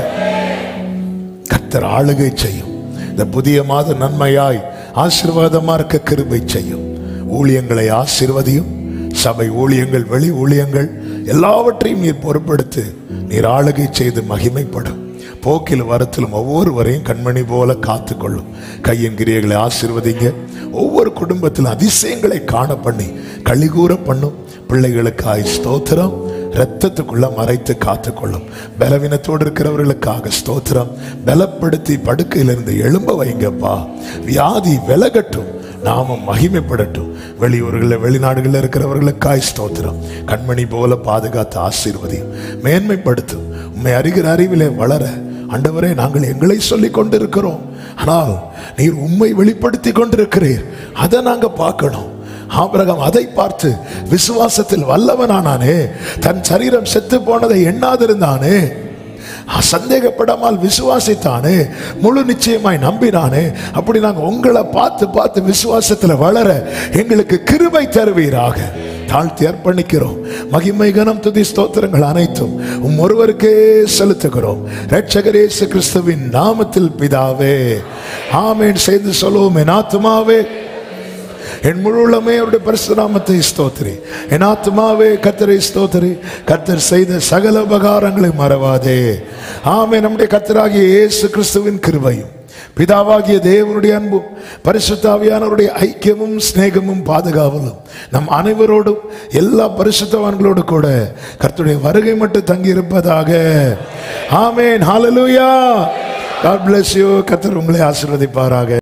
கர்த்தர் ஆளுகை செய்யும் இந்த புதிய மாத நன்மையாய் ஆசீர்வாதமா இருக்க கிருபை செய்யும் ஊழியங்களை ஆசீர்வதியும் சபை ஊழியங்கள் வெளி ஊழியங்கள் எல்லாவற்றையும் நீர் பொறுப்படுத்து நீர் ஆளுகை செய்து மகிமைப்படும் போக்கில் வரத்திலும் ஒவ்வொருவரையும் கண்மணி போல காத்துக்கொள்ளும் கையின் கிரியைகளை ஆசீர்வதிங்க ஒவ்வொரு குடும்பத்திலும் அதிசயங்களை காண பண்ணி கழிகூற பண்ணும் பிள்ளைகளுக்காய் ஸ்தோத்திரம் இரத்தத்துக்குள்ள மறைத்து காத்துக்கொள்ளும் பலவீனத்தோடு இருக்கிறவர்களுக்காக ஸ்தோத்திரம் பலப்படுத்தி படுக்கையிலிருந்து எழும்ப வைங்கப்பா வியாதி விலகட்டும் நாமம் மகிமைப்படட்டும் வெளியூர்களில் வெளிநாடுகளில் இருக்கிறவர்களுக்காய் ஸ்தோத்திரம் கண்மணி போல பாதுகாத்து ஆசீர்வதியும் மேன்மைப்படுத்தும் உண்மை அறிகிற அறிவிலே வளர ஆண்டவரே நாங்கள் எங்களை சொல்லிக் கொண்டிருக்கிறோம் ஆனால் நீர் உண்மை வெளிப்படுத்தி கொண்டிருக்கிறீர் அதை நாங்க பார்க்கணும் ஆபிரகாம் அதை பார்த்து விசுவாசத்தில் வல்லவனானானே தன் சரீரம் செத்து போனதை எண்ணாதிருந்தானே சந்தேகப்படாமல் விசுவாசித்தானே முழு நிச்சயமாய் நம்பினானே அப்படி நாங்க உங்களை பார்த்து பார்த்து விசுவாசத்துல வளர எங்களுக்கு கிருபை தருவீராக தாழ்த்தி அர்ப்பணிக்கிறோம் மகிமை கனம் துதி ஸ்தோத்திரங்கள் அனைத்தும் உம் ஒருவருக்கே செலுத்துகிறோம் ரட்சகர் இயேசு கிறிஸ்துவின் நாமத்தில் பிதாவே ஆமேன் செய்து சொல்லுவோம் என் ஆத்துமாவே என் முழு உள்ளமே அவருடைய பரிசுநாமத்தை ஸ்தோத்திரி என் ஆத்மாவே கத்தரை ஸ்தோத்திரி கத்தர் செய்த சகல உபகாரங்களை மறவாதே ஆமே நம்முடைய கத்தராகிய இயேசு கிறிஸ்துவின் கிருபையும் பிதாவாகிய தேவனுடைய அன்பும் பரிசுத்தாவியானவருடைய ஐக்கியமும் சிநேகமும் பாதுகாவலும் நம் அனைவரோடும் எல்லா பரிசுத்தவான்களோடு கூட கர்த்தருடைய வருகை மட்டும் தங்கி இருப்பதாக ஆமேன் ஹalleluya God bless you கர்த்தர் உங்களை ஆசீர்வதிப்பாராக